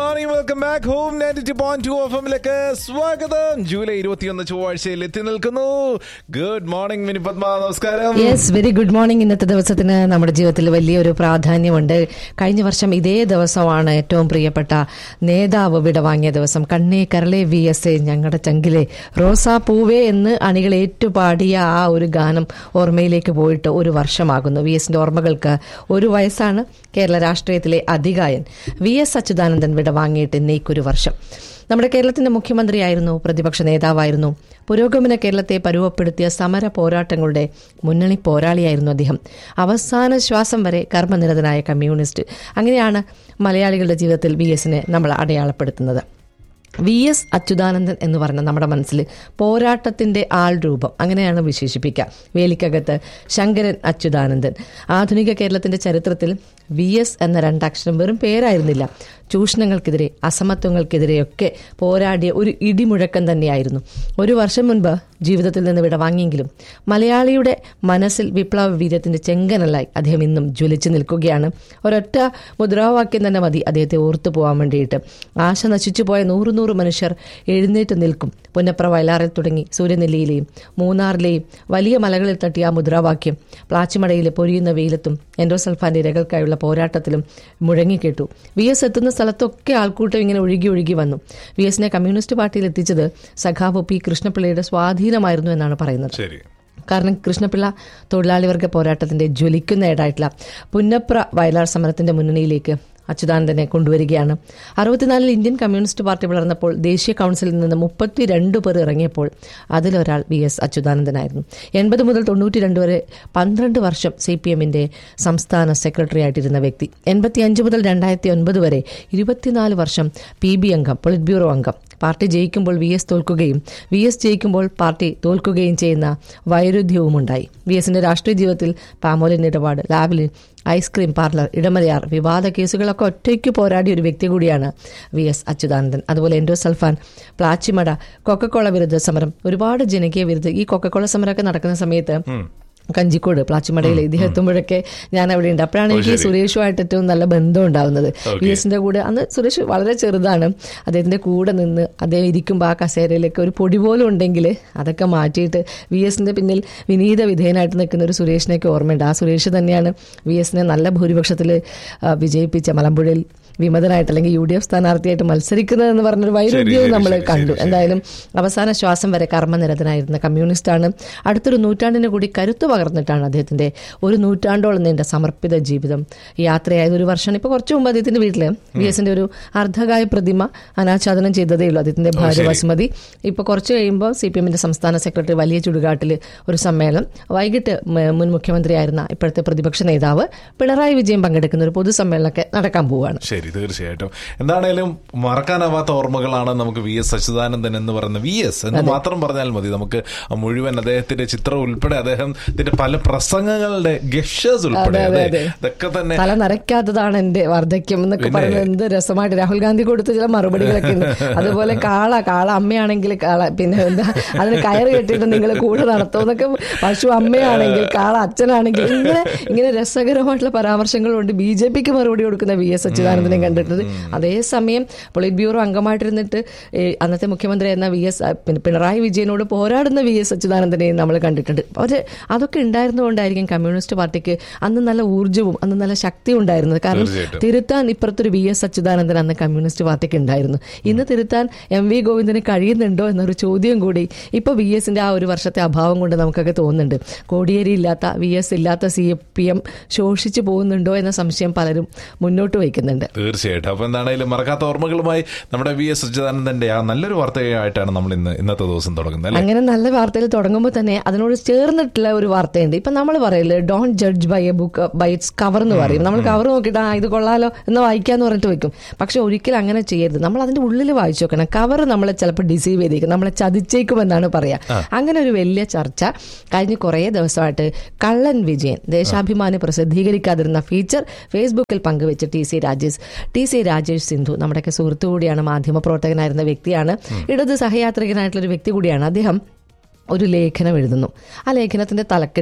Morning welcome back home ninety two point two F എമ്മിലേക്ക് സ്വാഗതം July ഇരുപത്തിയൊന്ന് ചൊവ്വാഴ്ചയിൽ എത്തി നിൽക്കുന്നു ഗുഡ് മോർണിംഗ് മിനി പത്മ നമസ്കാരം യെസ് വെരി ഗുഡ് മോർണിംഗ് ഇന്നത്തെ ദിവസത്തിന് നമ്മുടെ ജീവിതത്തിൽ വലിയൊരു പ്രാധാന്യമുണ്ട് കഴിഞ്ഞ വർഷം ഇതേ ദിവസമാണ് ഏറ്റവും പ്രിയപ്പെട്ട നേതാവ് വിടവാങ്ങിയ ദിവസം കണ്ണേ കരളെ വി എസ് എ ഞങ്ങളുടെ ചങ്കിലെ റോസാ പൂവേ എന്ന് അണികൾ ഏറ്റുപാടിയ ആ ഒരു ഗാനം ഓർമ്മയിലേക്ക് പോയിട്ട് ഒരു വർഷമാകുന്നു വി എസിന്റെ ഓർമ്മകൾക്ക് ഒരു വയസ്സാണ് കേരള രാഷ്ട്രീയത്തിലെ അധികായൻ വി എസ് അച്യുതാനന്ദൻ വിടവാങ്ങിയിട്ട് ഇന്നേക്കൊരു വർഷം നമ്മുടെ കേരളത്തിന്റെ മുഖ്യമന്ത്രിയായിരുന്നു പ്രതിപക്ഷ നേതാവായിരുന്നു പുരോഗമന കേരളത്തെ പരുവപ്പെടുത്തിയ സമര പോരാട്ടങ്ങളുടെ മുന്നണി പോരാളിയായിരുന്നു അദ്ദേഹം അവസാന ശ്വാസം വരെ കർമ്മനിരതനായ കമ്മ്യൂണിസ്റ്റ് അങ്ങനെയാണ് മലയാളികളുടെ ജീവിതത്തിൽ വി എസിനെ നമ്മൾ അടയാളപ്പെടുത്തുന്നത് വി എസ് അച്യുതാനന്ദൻ എന്ന് പറഞ്ഞ നമ്മുടെ മനസ്സിൽ പോരാട്ടത്തിന്റെ ആൾ രൂപം അങ്ങനെയാണ് വിശേഷിപ്പിക്കുക വേലിക്കകത്ത് ശങ്കരൻ അച്യുതാനന്ദൻ ആധുനിക കേരളത്തിന്റെ ചരിത്രത്തിൽ വി എസ് എന്ന രണ്ടക്ഷരം വെറും പേരായിരുന്നില്ല ചൂഷണങ്ങൾക്കെതിരെ അസമത്വങ്ങൾക്കെതിരെയൊക്കെ പോരാടിയ ഒരു ഇടിമുഴക്കം തന്നെയായിരുന്നു ഒരു വർഷം മുൻപ് ജീവിതത്തിൽ നിന്ന് വിട വാങ്ങിയെങ്കിലും മലയാളിയുടെ മനസ്സിൽ വിപ്ലവ വീര്യത്തിന്റെ ചെങ്കനലായി അദ്ദേഹം ഇന്നും ജ്വലിച്ചു നിൽക്കുകയാണ് ഒരൊറ്റ മുദ്രാവാക്യം തന്നെ മതി അദ്ദേഹത്തെ ഓർത്തു പോകാൻ വേണ്ടിയിട്ട് ആശ നശിച്ചു പോയ നൂറ് നൂറ് മനുഷ്യർ എഴുന്നേറ്റ് നിൽക്കും പുന്നപ്ര വയലാറിൽ തുടങ്ങി സൂര്യനെല്ലിയിലെയും മൂന്നാറിലെയും വലിയ മലകളിൽ തട്ടിയ ആ മുദ്രാവാക്യം പ്ലാച്ചിമടയിലെ പൊരിയുന്ന വെയിലത്തും എൻഡോസൾഫാന്റെ ഇരകൾക്കായുള്ള പോരാട്ടത്തിലും മുഴങ്ങിക്കേട്ടു വി എസ് എത്തുന്ന സ്ഥലത്തൊക്കെ ആൾക്കൂട്ടം ഇങ്ങനെ ഒഴുകി ഒഴുകി വന്നു വി എസിനെ കമ്മ്യൂണിസ്റ്റ് പാർട്ടിയിൽ എത്തിച്ചത് സഖാവ് പി കൃഷ്ണപിള്ളയുടെ സ്വാധീനമായിരുന്നു എന്നാണ് പറയുന്നത് ശരി കാരണം കൃഷ്ണപിള്ള തൊഴിലാളി വർഗ പോരാട്ടത്തിന്റെ ജ്വലിക്കുന്ന ഏടായിട്ടുള്ള പുന്നപ്ര വയലാർ സമരത്തിന്റെ മുന്നണിയിലേക്ക് അച്യുതാനന്ദനെ കൊണ്ടുവരികയാണ് അറുപത്തിനാലിൽ ഇന്ത്യൻ കമ്മ്യൂണിസ്റ്റ് പാർട്ടി വളർന്നപ്പോൾ ദേശീയ കൗൺസിലിൽ നിന്ന് മുപ്പത്തിരണ്ട് പേർ ഇറങ്ങിയപ്പോൾ അതിലൊരാൾ വി എസ് അച്യുതാനന്ദനായിരുന്നു എൺപത് മുതൽ തൊണ്ണൂറ്റി രണ്ട് വരെ പന്ത്രണ്ട് വർഷം സി പി എമ്മിന്റെ സംസ്ഥാന സെക്രട്ടറി ആയിട്ടിരുന്ന വ്യക്തി എൺപത്തി അഞ്ച് മുതൽ രണ്ടായിരത്തി ഒൻപത് വരെ ഇരുപത്തിനാല് വർഷം പി ബി അംഗം പൊളിറ്റ് ബ്യൂറോ അംഗം പാർട്ടി ജയിക്കുമ്പോൾ വി എസ് തോൽക്കുകയും വി എസ് ജയിക്കുമ്പോൾ പാർട്ടി തോൽക്കുകയും ചെയ്യുന്ന വൈരുദ്ധ്യവുമുണ്ടായി വി എസിന്റെ രാഷ്ട്രീയ ജീവിതത്തിൽ പാമോലിൻ ഇടപാട് ലാബിലിൻ ഐസ്ക്രീം പാർലർ ഇടമലയാർ വിവാദ കേസുകളൊക്കെ ഒറ്റയ്ക്ക് പോരാടിയ ഒരു വ്യക്തി കൂടിയാണ് വി എസ് അച്യുതാനന്ദൻ അതുപോലെ എൻഡോസൾഫാൻ പ്ലാച്ചിമട കൊക്കക്കോള വിരുദ്ധ സമരം ഒരുപാട് ജനകീയ വിരുദ്ധ ഈ കൊക്കക്കോള സമരമൊക്കെ നടക്കുന്ന സമയത്ത് കഞ്ചിക്കോട് പ്ലാച്ചിമടയിൽ ഇദ്ദേഹം എത്തുമ്പോഴൊക്കെ ഞാൻ അവിടെ ഉണ്ട് അപ്പോഴാണ് എനിക്ക് സുരേഷുമായിട്ട് ഏറ്റവും നല്ല ബന്ധം ഉണ്ടാവുന്നത് വി എസിന്റെ കൂടെ അന്ന് സുരേഷ് വളരെ ചെറുതാണ് അദ്ദേഹത്തിന്റെ കൂടെ നിന്ന് അദ്ദേഹം ഇരിക്കുമ്പോൾ ആ കസേരയിലൊക്കെ ഒരു പൊടി പോലും ഉണ്ടെങ്കിൽ അതൊക്കെ മാറ്റിയിട്ട് വി എസിന്റെ പിന്നിൽ വിനീത വിധേയനായിട്ട് നിൽക്കുന്ന ഒരു സുരേഷിനെയൊക്കെ ഓർമ്മയുണ്ട് ആ സുരേഷ് തന്നെയാണ് വി എസിനെ നല്ല ഭൂരിപക്ഷത്തിൽ വിജയിപ്പിച്ച മലമ്പുഴയിൽ വിമതനായിട്ട് അല്ലെങ്കിൽ യു ഡി എഫ് സ്ഥാനാർത്ഥിയായിട്ട് മത്സരിക്കുന്നതെന്ന് പറഞ്ഞൊരു വൈരുദ്ധ്യവും ശരി, നമ്മൾ ശരി, കണ്ടു ശരി. എന്തായാലും അവസാന ശ്വാസം വരെ കർമ്മനിരതനായിരുന്ന കമ്മ്യൂണിസ്റ്റാണ് അടുത്തൊരു നൂറ്റാണ്ടിന് കൂടി കരുത്തു പകർന്നിട്ടാണ് അദ്ദേഹത്തിന്റെ ഒരു നൂറ്റാണ്ടോളം നീണ്ട സമർപ്പിത ജീവിതം യാത്രയായത് ഒരു വർഷമാണ് ഇപ്പൊ കുറച്ചു മുമ്പ് അദ്ദേഹത്തിന്റെ വീട്ടില് വി എസിന്റെ ഒരു അർദ്ധകായ പ്രതിമ അനാച്ഛാദനം ചെയ്തതേ ഉള്ളൂ അദ്ദേഹത്തിന്റെ ഭാര്യ ശരി. വസുമതി ഇപ്പൊ കുറച്ച് കഴിയുമ്പോൾ സി പി എമ്മിന്റെ സംസ്ഥാന സെക്രട്ടറി വലിയ ചുടുകാട്ടിൽ ഒരു സമ്മേളനം വൈകിട്ട് മ- മുൻ മുഖ്യമന്ത്രിയായിരുന്ന ഇപ്പോഴത്തെ പ്രതിപക്ഷ നേതാവ് പിണറായി വിജയൻ പങ്കെടുക്കുന്ന ഒരു പൊതുസമ്മേളനമൊക്കെ നടക്കാൻ പോവുകയാണ് ശരി തീർച്ചയായിട്ടും എന്താണേലും മറക്കാനാവാത്ത ഓർമ്മകളാണ് നമുക്ക് വി എസ് അച്യുതാനന്ദൻ എന്ന് പറയുന്ന വി എസ് എന്ന് മാത്രം പറഞ്ഞാൽ മതി നമുക്ക് മുഴുവൻ അദ്ദേഹത്തിന്റെ ചിത്രം ഉൾപ്പെടെ അദ്ദേഹത്തിന്റെ പല പ്രസംഗങ്ങളുടെ ഗഷേഴ്സ് ഉൾപ്പെടെ അതെ, അതെ അതെ. ഇതൊക്കെ തന്നെ തല നരയ്ക്കാത്തതാണ് എന്റെ വാർദ്ധക്യം എന്നൊക്കെ പിന്നെ. പറയുന്നത് എന്ത് രസമായിട്ട് രാഹുൽ ഗാന്ധി കൊടുത്ത ചില മറുപടികളൊക്കെ ഉണ്ട് അതുപോലെ കാള കാള അമ്മയാണെങ്കിൽ കാള പിന്നെ എന്താ അതിന് കയറ് കെട്ടിയിട്ട് നിങ്ങൾ കൂടെ നടത്തും എന്നൊക്കെ പശു അമ്മയാണെങ്കിൽ കാള അച്ഛനാണെങ്കിൽ ഇങ്ങനെ ഇങ്ങനെ രസകരമായിട്ടുള്ള പരാമർശങ്ങളുണ്ട് ബി ജെ പിക്ക് മറുപടി കൊടുക്കുന്ന വി എസ് അച്യുതാനന്ദനെ കണ്ടിട്ടുണ്ട് അതേസമയം പൊളിറ്റ് ബ്യൂറോ അംഗമായിട്ടിരുന്നിട്ട് ഏ, അന്നത്തെ മുഖ്യമന്ത്രി എന്ന വി എസ് പിന്നെ പിണറായി വിജയനോട് പോരാടുന്ന വി എസ് അച്യുതാനന്ദനെയും നമ്മൾ കണ്ടിട്ടുണ്ട് അവര് അതൊക്കെ ഉണ്ടായിരുന്നുകൊണ്ടായിരിക്കും കമ്മ്യൂണിസ്റ്റ് പാർട്ടിക്ക് അന്ന് നല്ല ഊർജ്ജവും അന്ന് നല്ല ശക്തിയും ഉണ്ടായിരുന്നത് കാരണം തീർച്ചയായിട്ടും. തിരുത്താൻ ഇപ്പുറത്തൊരു വി എസ് അച്യുതാനന്ദൻ അന്ന് കമ്മ്യൂണിസ്റ്റ് പാർട്ടിക്ക് ഉണ്ടായിരുന്നു ഇന്ന് തിരുത്താൻ എം വി ഗോവിന്ദന് കഴിയുന്നുണ്ടോ എന്നൊരു ചോദ്യം കൂടി ഇപ്പൊ വി എസിന്റെ ആ ഒരു വർഷത്തെ അഭാവം കൊണ്ട് നമുക്കൊക്കെ തോന്നുന്നുണ്ട് കോടിയേരി ഇല്ലാത്ത വി എസ് ഇല്ലാത്ത സി പി എം ശോഷിച്ചു പോകുന്നുണ്ടോ എന്ന സംശയം പലരും മുന്നോട്ട് വയ്ക്കുന്നുണ്ട് തീർച്ചയായിട്ടും അപ്പൊ എന്താണെങ്കിലും മറക്കാത്ത ഓർമ്മകളുമായി നമ്മുടെ വി എസ് അച്യുതാനന്ദന്റെ ആ നല്ലൊരു വാർത്തയായിട്ടാണ് നമ്മൾ ഇന്ന് ഇന്നത്തെ ദിവസം തുടങ്ങുന്നത് അല്ലെ അങ്ങനെ നല്ല വാർത്തയിൽ തുടങ്ങുമ്പോൾ തന്നെ അതിനോട് ചേർന്നിട്ടുള്ള ഒരു വാർത്തയുണ്ട് ഇപ്പൊ നമ്മൾ പറയില്ലേ don't judge by a book by its cover എന്ന് പറയും നമ്മൾ കവർ നോക്കിയിട്ട് ആ ഇത് കൊള്ളാലോ എന്ന് വായിക്കാന്ന് പറഞ്ഞിട്ട് വെക്കും പക്ഷെ ഒരിക്കലും അങ്ങനെ ചെയ്യരുത് നമ്മൾ അതിന്റെ ഉള്ളിൽ വായിച്ചു നോക്കണം കവർ നമ്മളെ ചിലപ്പോൾ ഡിസീവ് ചെയ്തേക്കും നമ്മളെ ചതിച്ചേക്കും എന്നാണ് പറയാ അങ്ങനെ ഒരു വലിയ ചർച്ച കഴിഞ്ഞ കുറേ ദിവസമായിട്ട് കള്ളൻ വിജയൻ ദേശാഭിമാനി പ്രസിദ്ധീകരിക്കാതിരുന്ന ഫീച്ചർ ഫേസ്ബുക്കിൽ പങ്കുവെച്ച് T C Rajesh T C Rajesh Sindhu നമ്മുടെയൊക്കെ സുഹൃത്തു കൂടിയാണ് മാധ്യമ പ്രവർത്തകനായിരുന്ന വ്യക്തിയാണ് ഇടത് സഹയാത്രികനായിട്ടുള്ള ഒരു വ്യക്തി കൂടിയാണ് അദ്ദേഹം ഒരു ലേഖനം എഴുതുന്നു ആ ലേഖനത്തിന്റെ തലക്കെട്ട്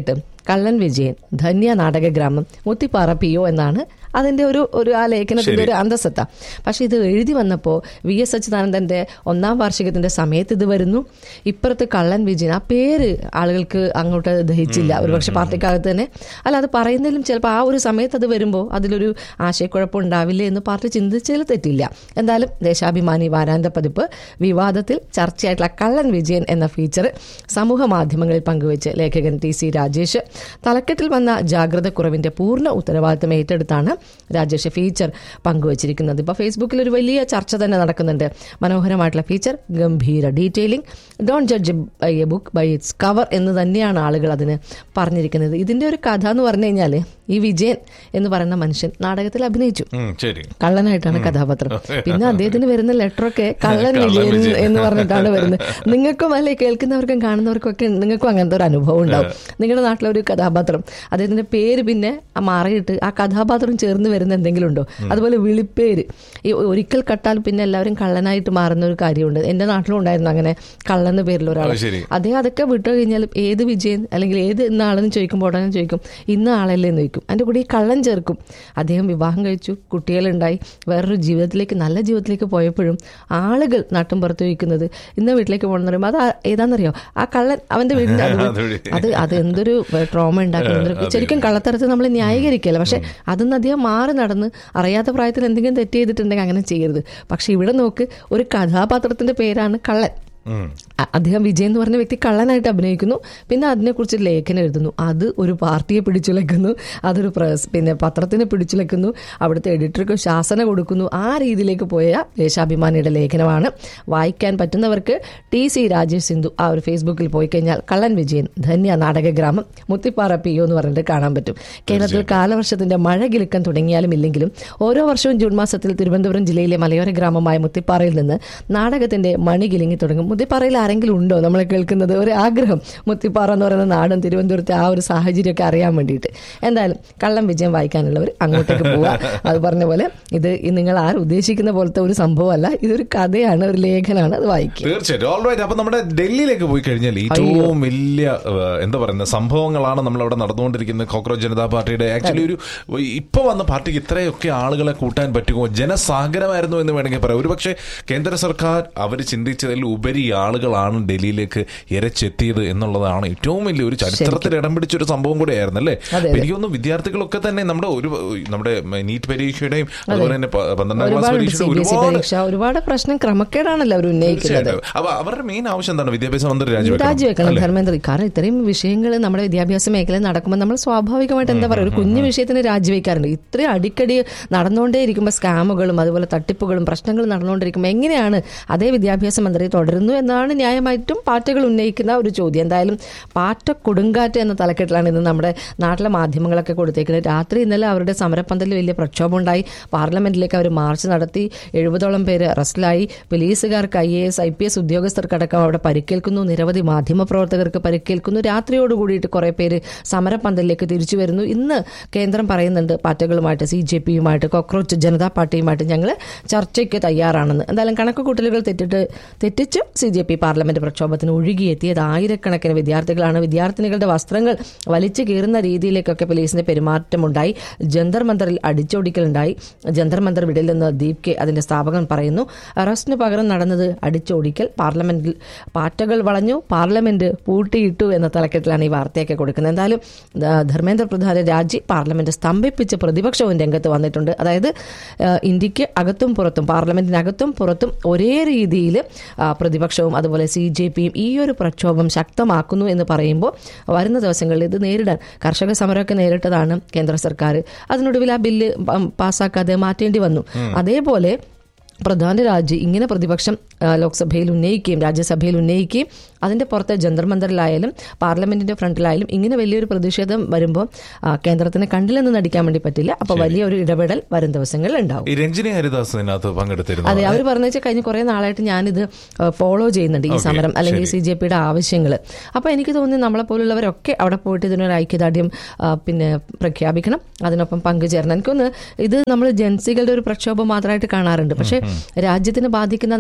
കള്ളൻ വിജയൻ ധന്യ നാടകഗ്രാമം മുത്തിപ്പാറ പി ഒ എന്നാണ് അതിന്റെ ഒരു ഒരു ആ ലേഖനത്തിന്റെ ഒരു അന്തസത്ത പക്ഷെ ഇത് എഴുതി വന്നപ്പോൾ വി എസ് അച്യുതാനന്ദന്റെ ഒന്നാം വാർഷികത്തിന്റെ സമയത്ത് ഇത് വരുന്നു ഇപ്പുറത്ത് കള്ളൻ വിജയൻ ആ പേര് ആളുകൾക്ക് അങ്ങോട്ട് ദഹിച്ചില്ല ഒരുപക്ഷെ പാർട്ടിക്കകത്ത് തന്നെ അല്ല അത് പറയുന്നതിലും ചിലപ്പോൾ ആ ഒരു സമയത്ത് അത് വരുമ്പോൾ അതിലൊരു ആശയക്കുഴപ്പം ഉണ്ടാവില്ലേ എന്ന് പാർട്ടി ചിന്തിച്ചതിൽ തെറ്റില്ല എന്തായാലും ദേശാഭിമാനി വാരാന്ത പതിപ്പ് വിവാദത്തിൽ ചർച്ചയായിട്ടുള്ള കള്ളൻ വിജയൻ എന്ന ഫീച്ചർ സമൂഹ മാധ്യമങ്ങളിൽ പങ്കുവച്ച് ലേഖകൻ ടി സി രാജേഷ് തലക്കെട്ടിൽ വന്ന ജാഗ്രത കുറവിന്റെ പൂർണ്ണ ഉത്തരവാദിത്തം ഏറ്റെടുത്താണ് രാജേഷ് ഫീച്ചർ പങ്കുവച്ചിരിക്കുന്നത് ഇപ്പോൾ ഫേസ്ബുക്കിൽ ഒരു വലിയ ചർച്ച തന്നെ നടക്കുന്നുണ്ട് മനോഹരമായിട്ടുള്ള ഫീച്ചർ ഗംഭീര detailing don't judge by a book by its cover എന്ന് തന്നെയാണ് ആളുകൾ അതിന് പറഞ്ഞിരിക്കുന്നത് ഇതിന്റെ ഒരു കഥ എന്ന് പറഞ്ഞു കഴിഞ്ഞാൽ ഈ വിജയൻ എന്ന് പറയുന്ന മനുഷ്യൻ നാടകത്തിൽ അഭിനയിച്ചു ഉം, ശരി കള്ളനായിട്ടാണ് കഥാപാത്രം പിന്നെ അദ്ദേഹത്തിന് വരുന്ന ലെറ്ററൊക്കെ കള്ളൻ കള്ളൻ വിജയൻ വിജയൻ. എന്ന് പറഞ്ഞിട്ടാണ് വരുന്നത് നിങ്ങൾക്കും അല്ലെ കേൾക്കുന്നവർക്കും കാണുന്നവർക്കും ഒക്കെ നിങ്ങൾക്കും അങ്ങനത്തെ ഒരു അനുഭവം ഉണ്ടാവും നിങ്ങളുടെ നാട്ടിലെ ഒരു കഥാപാത്രം അദ്ദേഹത്തിന്റെ പേര് പിന്നെ ആ മാറിയിട്ട് ആ കഥാപാത്രം ചേർന്ന് വരുന്ന എന്തെങ്കിലും ഉണ്ടോ അതുപോലെ വിളിപ്പേര് ഈ ഒരിക്കൽ കട്ടാൽ പിന്നെ എല്ലാവരും കള്ളനായിട്ട് മാറുന്ന ഒരു കാര്യമുണ്ട് എന്റെ നാട്ടിലും ഉണ്ടായിരുന്നു അങ്ങനെ കള്ളെന്ന പേരിൽ ഒരാൾ അത് ശരി. അദ്ദേഹം അതൊക്കെ വിട്ടു കഴിഞ്ഞാൽ ഏത് വിജയൻ അല്ലെങ്കിൽ ഏത് ഇന്ന ആളെന്ന് ചോദിക്കുമ്പോൾ ഉടനെ ചോദിക്കും ഇന്ന ആളല്ലേ എന്ന് ചോദിക്കും അതിന്റെ കൂടെ ഈ കള്ളൻ ചേർക്കും അദ്ദേഹം വിവാഹം കഴിച്ചു കുട്ടികളുണ്ടായി വേറൊരു ജീവിതത്തിലേക്ക് നല്ല ജീവിതത്തിലേക്ക് പോയപ്പോഴും ആളുകൾ നാട്ടും പുറത്ത് ചോദിക്കുന്നത് ഇന്ന വീട്ടിലേക്ക് പോകണമെന്ന് പറയുമ്പോൾ അത് ആ- ഏതാണെന്നറിയോ ആ കള്ളൻ അവന്റെ വീടിന്റെ അത് അതുവഴി. അത് അത് എന്തൊരു ട്രോമ ഉണ്ടാക്കുന്ന ശരിക്കും കള്ളത്തരത്തിൽ നമ്മൾ ന്യായീകരിക്കല്ല പക്ഷെ അതൊന്നും അധികം മാറി നടന്ന് അറിയാത്ത പ്രായത്തിൽ എന്തെങ്കിലും തെറ്റ് ചെയ്തിട്ടുണ്ടെങ്കിൽ അങ്ങനെ ചെയ്യരുത് പക്ഷെ ഇവിടെ നോക്ക് ഒരു കഥാപാത്രത്തിന്റെ പേരാണ് കള്ളൻ ഉം. അ- അദ്ദേഹം വിജയ് എന്ന് പറഞ്ഞ വ്യക്തി കള്ളനായിട്ട് അഭിനയിക്കുന്നു പിന്നെ അതിനെക്കുറിച്ച് ഒരു ലേഖനം എഴുതുന്നു അത് ഒരു പാർട്ടിയെ പിടിച്ചുലക്കുന്നു അതൊരു പ്രസ് പിന്നെ പത്രത്തിനെ പിടിച്ചുലക്കുന്നു അവിടുത്തെ എഡിറ്റർക്ക് ശാസന കൊടുക്കുന്നു ആ രീതിയിലേക്ക് പോയ ദേശാഭിമാനിയുടെ ലേഖനമാണ് വായിക്കാൻ പറ്റുന്നവർക്ക് ടി സി രാജേഷ് സിന്ധു ആ ഒരു ഫേസ്ബുക്കിൽ പോയി കഴിഞ്ഞാൽ കള്ളൻ വിജയൻ ധന്യ നാടകഗ്രാമം മുത്തിപ്പാറ പി ഒ എന്ന് പറഞ്ഞിട്ട് കാണാൻ പറ്റും കേരളത്തിൽ കാലവർഷത്തിന്റെ മഴ കിലുക്കം തുടങ്ങിയാലും ഇല്ലെങ്കിലും ഓരോ വർഷവും ജൂൺ മാസത്തിൽ തിരുവനന്തപുരം ജില്ലയിലെ മലയോര ഗ്രാമമായ മുത്തിപ്പാറയിൽ നിന്ന് നാടകത്തിന്റെ മണി കിലുങ്ങി തുടങ്ങും മുത്തിപ്പാറയിൽ ആരെങ്കിലും ഉണ്ടോ നമ്മൾ കേൾക്കുന്നത് ഒരു ആഗ്രഹം മുത്തിപ്പാറ എന്ന് പറയുന്ന നാടും തിരുവനന്തപുരത്തെ ആ ഒരു സാഹചര്യമൊക്കെ അറിയാൻ വേണ്ടിയിട്ട് എന്തായാലും കള്ളം വിജയം വായിക്കാനുള്ളവർ അങ്ങോട്ടേക്ക് പോവുക അത് പറഞ്ഞ പോലെ ഇത് ഈ നിങ്ങൾ ആരും ഉദ്ദേശിക്കുന്ന പോലത്തെ ഒരു സംഭവമല്ല ഇതൊരു കഥയാണ് ഒരു ലേഖനമാണ് അത് വായിക്കുക തീർച്ചയായിട്ടും ഓൾറൈറ്റ് അപ്പൊ നമ്മുടെ ഡൽഹിയിലേക്ക് പോയി കഴിഞ്ഞാൽ ഏറ്റവും വലിയ ഏഹ്, എന്താ പറയുന്നത് സംഭവങ്ങളാണ് നമ്മൾ അവിടെ നടന്നുകൊണ്ടിരിക്കുന്നത് കോക്രോച്ച് ജനതാ പാർട്ടിയുടെ ആക്ച്വലി ഒരു ഇപ്പൊ വന്ന പാർട്ടിക്ക് ഇത്രയൊക്കെ ആളുകളെ കൂട്ടാൻ പറ്റുമോ ജനസാഗരമായിരുന്നു എന്ന് വേണമെങ്കിൽ പറയാം ഒരുപക്ഷെ കേന്ദ്ര സർക്കാർ അവർ ചിന്തിച്ചതിൽ ഉപരി ആളുകളാണ് ഡൽഹിയിലേക്ക് ഇരച്ചെത്തിയത് എന്നുള്ളതാണ് ഏറ്റവും വലിയ ഒരു ചരിത്രത്തിൽ ഇടം പിടിച്ച ഒരു സംഭവം കൂടെയായിരുന്നു അല്ലേ അതെ. അപ്പൊ എനിക്ക് തോന്നുന്നു വിദ്യാർത്ഥികളൊക്കെ തന്നെ നമ്മുടെ ഒരു നമ്മുടെ നീറ്റ് പരീക്ഷയുടെയും അതുപോലെ തന്നെ പ- പന്ത്രണ്ടാം ക്ലാസ് ഒരുപാട് സി പരീക്ഷയുടെ ബി എസ് ഇ ഒരുപാട് പരീക്ഷ ഒരുപാട് പ്രശ്നം ക്രമക്കേടാണല്ലോ അവർ ഉന്നയിക്കുന്നത് തീർച്ചയായിട്ടും അപ്പൊ അവരുടെ മെയിൻ ആവശ്യം എന്താണ് വിദ്യാഭ്യാസ മന്ത്രി രാജിവെക്കണം രാജിവെക്കണം ധർമ്മേന്ദ്ര കാരണം ഇത്രയും വിഷയങ്ങൾ നമ്മുടെ വിദ്യാഭ്യാസ മേഖലയിൽ നടക്കുമ്പോൾ നമ്മൾ സ്വാഭാവികമായിട്ട് എന്താ പറയുക ഒരു കുഞ്ഞു വിഷയത്തിന് രാജിവെക്കാറുണ്ട് ഇത്രയും അടിക്കടി നടന്നുകൊണ്ടേ ഇരിക്കുമ്പോൾ സ്കാമുകളും അതുപോലെ തട്ടിപ്പുകളും പ്രശ്നങ്ങളും നടന്നുകൊണ്ടിരിക്കുമ്പോൾ എങ്ങനെയാണ് അതേ വിദ്യാഭ്യാസ മന്ത്രി തുടരുന്നു എന്നാണ് ന്യായമായിട്ടും പാർട്ടികൾ ഉന്നയിക്കുന്ന ഒരു ചോദ്യം എന്തായാലും പാറ്റ കൊടുങ്കാറ്റ് എന്ന തലക്കെട്ടിലാണ് ഇന്ന് നമ്മുടെ നാട്ടിലെ മാധ്യമങ്ങളൊക്കെ കൊടുത്തേക്കുന്നത് രാത്രി ഇന്നലെ അവരുടെ സമരപ്പന്തലിൽ വലിയ പ്രക്ഷോഭം ഉണ്ടായി പാർലമെന്റിലേക്ക് അവർ മാർച്ച് നടത്തി എഴുപതോളം പേര് അറസ്റ്റിലായി പോലീസുകാർക്ക് I A S I P S ഉദ്യോഗസ്ഥർക്കടക്കം അവിടെ പരിക്കേൽക്കുന്നു നിരവധി മാധ്യമപ്രവർത്തകർക്ക് പരിക്കേൽക്കുന്നു രാത്രിയോട് കൂടിയിട്ട് കുറെ പേര് സമരപ്പന്തലിലേക്ക് തിരിച്ചു വരുന്നു ഇന്ന് കേന്ദ്രം പറയുന്നുണ്ട് പാർട്ടികളുമായിട്ട് സി ജെ പിയുമായിട്ട് കോക്രോച്ച് ജനതാ പാർട്ടിയുമായിട്ട് ഞങ്ങൾ ചർച്ചയ്ക്ക് തയ്യാറാണെന്ന് എന്തായാലും കണക്ക് കൂട്ടലുകൾ തെറ്റിട്ട് തെറ്റിച്ച് സി ജെ പി പാർലമെന്റ് പ്രക്ഷോഭത്തിന് ഒഴുകിയെത്തിയത് ആയിരക്കണക്കിന് വിദ്യാർത്ഥികളാണ് വിദ്യാർത്ഥിനികളുടെ വസ്ത്രങ്ങൾ വലിച്ചു കീറുന്ന രീതിയിലേക്കൊക്കെ പോലീസിന്റെ പെരുമാറ്റമുണ്ടായി ജന്തർ മന്ദറിൽ അടിച്ചോടിക്കലുണ്ടായി ജന്തർ മന്ദർ വിടലെന്ന് ദീപ് കെ അതിന്റെ സ്ഥാപകൻ പറയുന്നു അറസ്റ്റിന് പകരം നടന്നത് അടിച്ചോടിക്കൽ പാർലമെന്റിൽ പാറ്റകൾ വളഞ്ഞു പാർലമെന്റ് പൂട്ടിയിട്ടു എന്ന തലക്കെട്ടിലാണ് ഈ വാർത്തയൊക്കെ കൊടുക്കുന്നത് എന്തായാലും ആ, ധർമ്മേന്ദ്ര പ്രധാന രാജി പാർലമെന്റ് സ്തംഭിപ്പിച്ച് പ്രതിപക്ഷവും രംഗത്ത് വന്നിട്ടുണ്ട് അതായത് ആ, ഇന്ത്യക്ക് അകത്തും പുറത്തും പാർലമെന്റിനകത്തും പുറത്തും ഒരേ രീതിയിൽ പ്രതിപക്ഷവും അതുപോലെ സി ജെ പിയും ഈ ഒരു പ്രക്ഷോഭം ശക്തമാക്കുന്നു എന്ന് പറയുമ്പോൾ വരുന്ന ദിവസങ്ങളിൽ ഇത് നേരിടാൻ കർഷക സമരമൊക്കെ നേരിട്ടതാണ് കേന്ദ്ര സർക്കാർ അതിനൊടുവിൽ ആ ബില്ല് പ- പാസ്സാക്കാതെ മാറ്റേണ്ടി വന്നു അതേപോലെ പ്രധാന രാജി ഇങ്ങനെ പ്രതിപക്ഷം ആ, ലോക്സഭയിൽ ഉന്നയിക്കുകയും രാജ്യസഭയിൽ ഉന്നയിക്കുകയും അതിന്റെ പുറത്ത് ജന്തർ മന്ദറിലായാലും പാർലമെന്റിന്റെ ഫ്രണ്ടിലായാലും ഇങ്ങനെ വലിയൊരു പ്രതിഷേധം വരുമ്പോൾ ആ, കേന്ദ്രത്തിന് കണ്ടില്ലെന്ന് നടിക്കാൻ വേണ്ടി പറ്റില്ല അപ്പൊ വലിയൊരു ഇടപെടൽ വരും ദിവസങ്ങളിൽ ഉണ്ടാവും ഈ രഞ്ജിനി ഹരിദാസ് ഇതിനകത്ത് പങ്കെടുത്തിരുന്നു അതെ അവർ പറഞ്ഞു വെച്ചാൽ കഴിഞ്ഞ കുറെ നാളായിട്ട് ഞാനിത് ഫോളോ ചെയ്യുന്നുണ്ട് ഈ സമരം അല്ലെങ്കിൽ സി ജെ പിയുടെ ആവശ്യങ്ങൾ അപ്പൊ എനിക്ക് തോന്നി നമ്മളെ പോലുള്ളവരൊക്കെ അവിടെ പോയിട്ട് ഇതിനൊരു ഐക്യദാർഢ്യം ആ, പിന്നെ പ്രഖ്യാപിക്കണം അതിനൊപ്പം പങ്കുചേരണം എനിക്കൊന്ന് ഇത് നമ്മൾ ജൻസികളുടെ ഒരു പ്രക്ഷോഭം മാത്രമായിട്ട് കാണാറുണ്ട് പക്ഷേ രാജ്യത്തിന് ബാധിക്കുന്ന നമ്മുടെ വിദ്യാർത്ഥി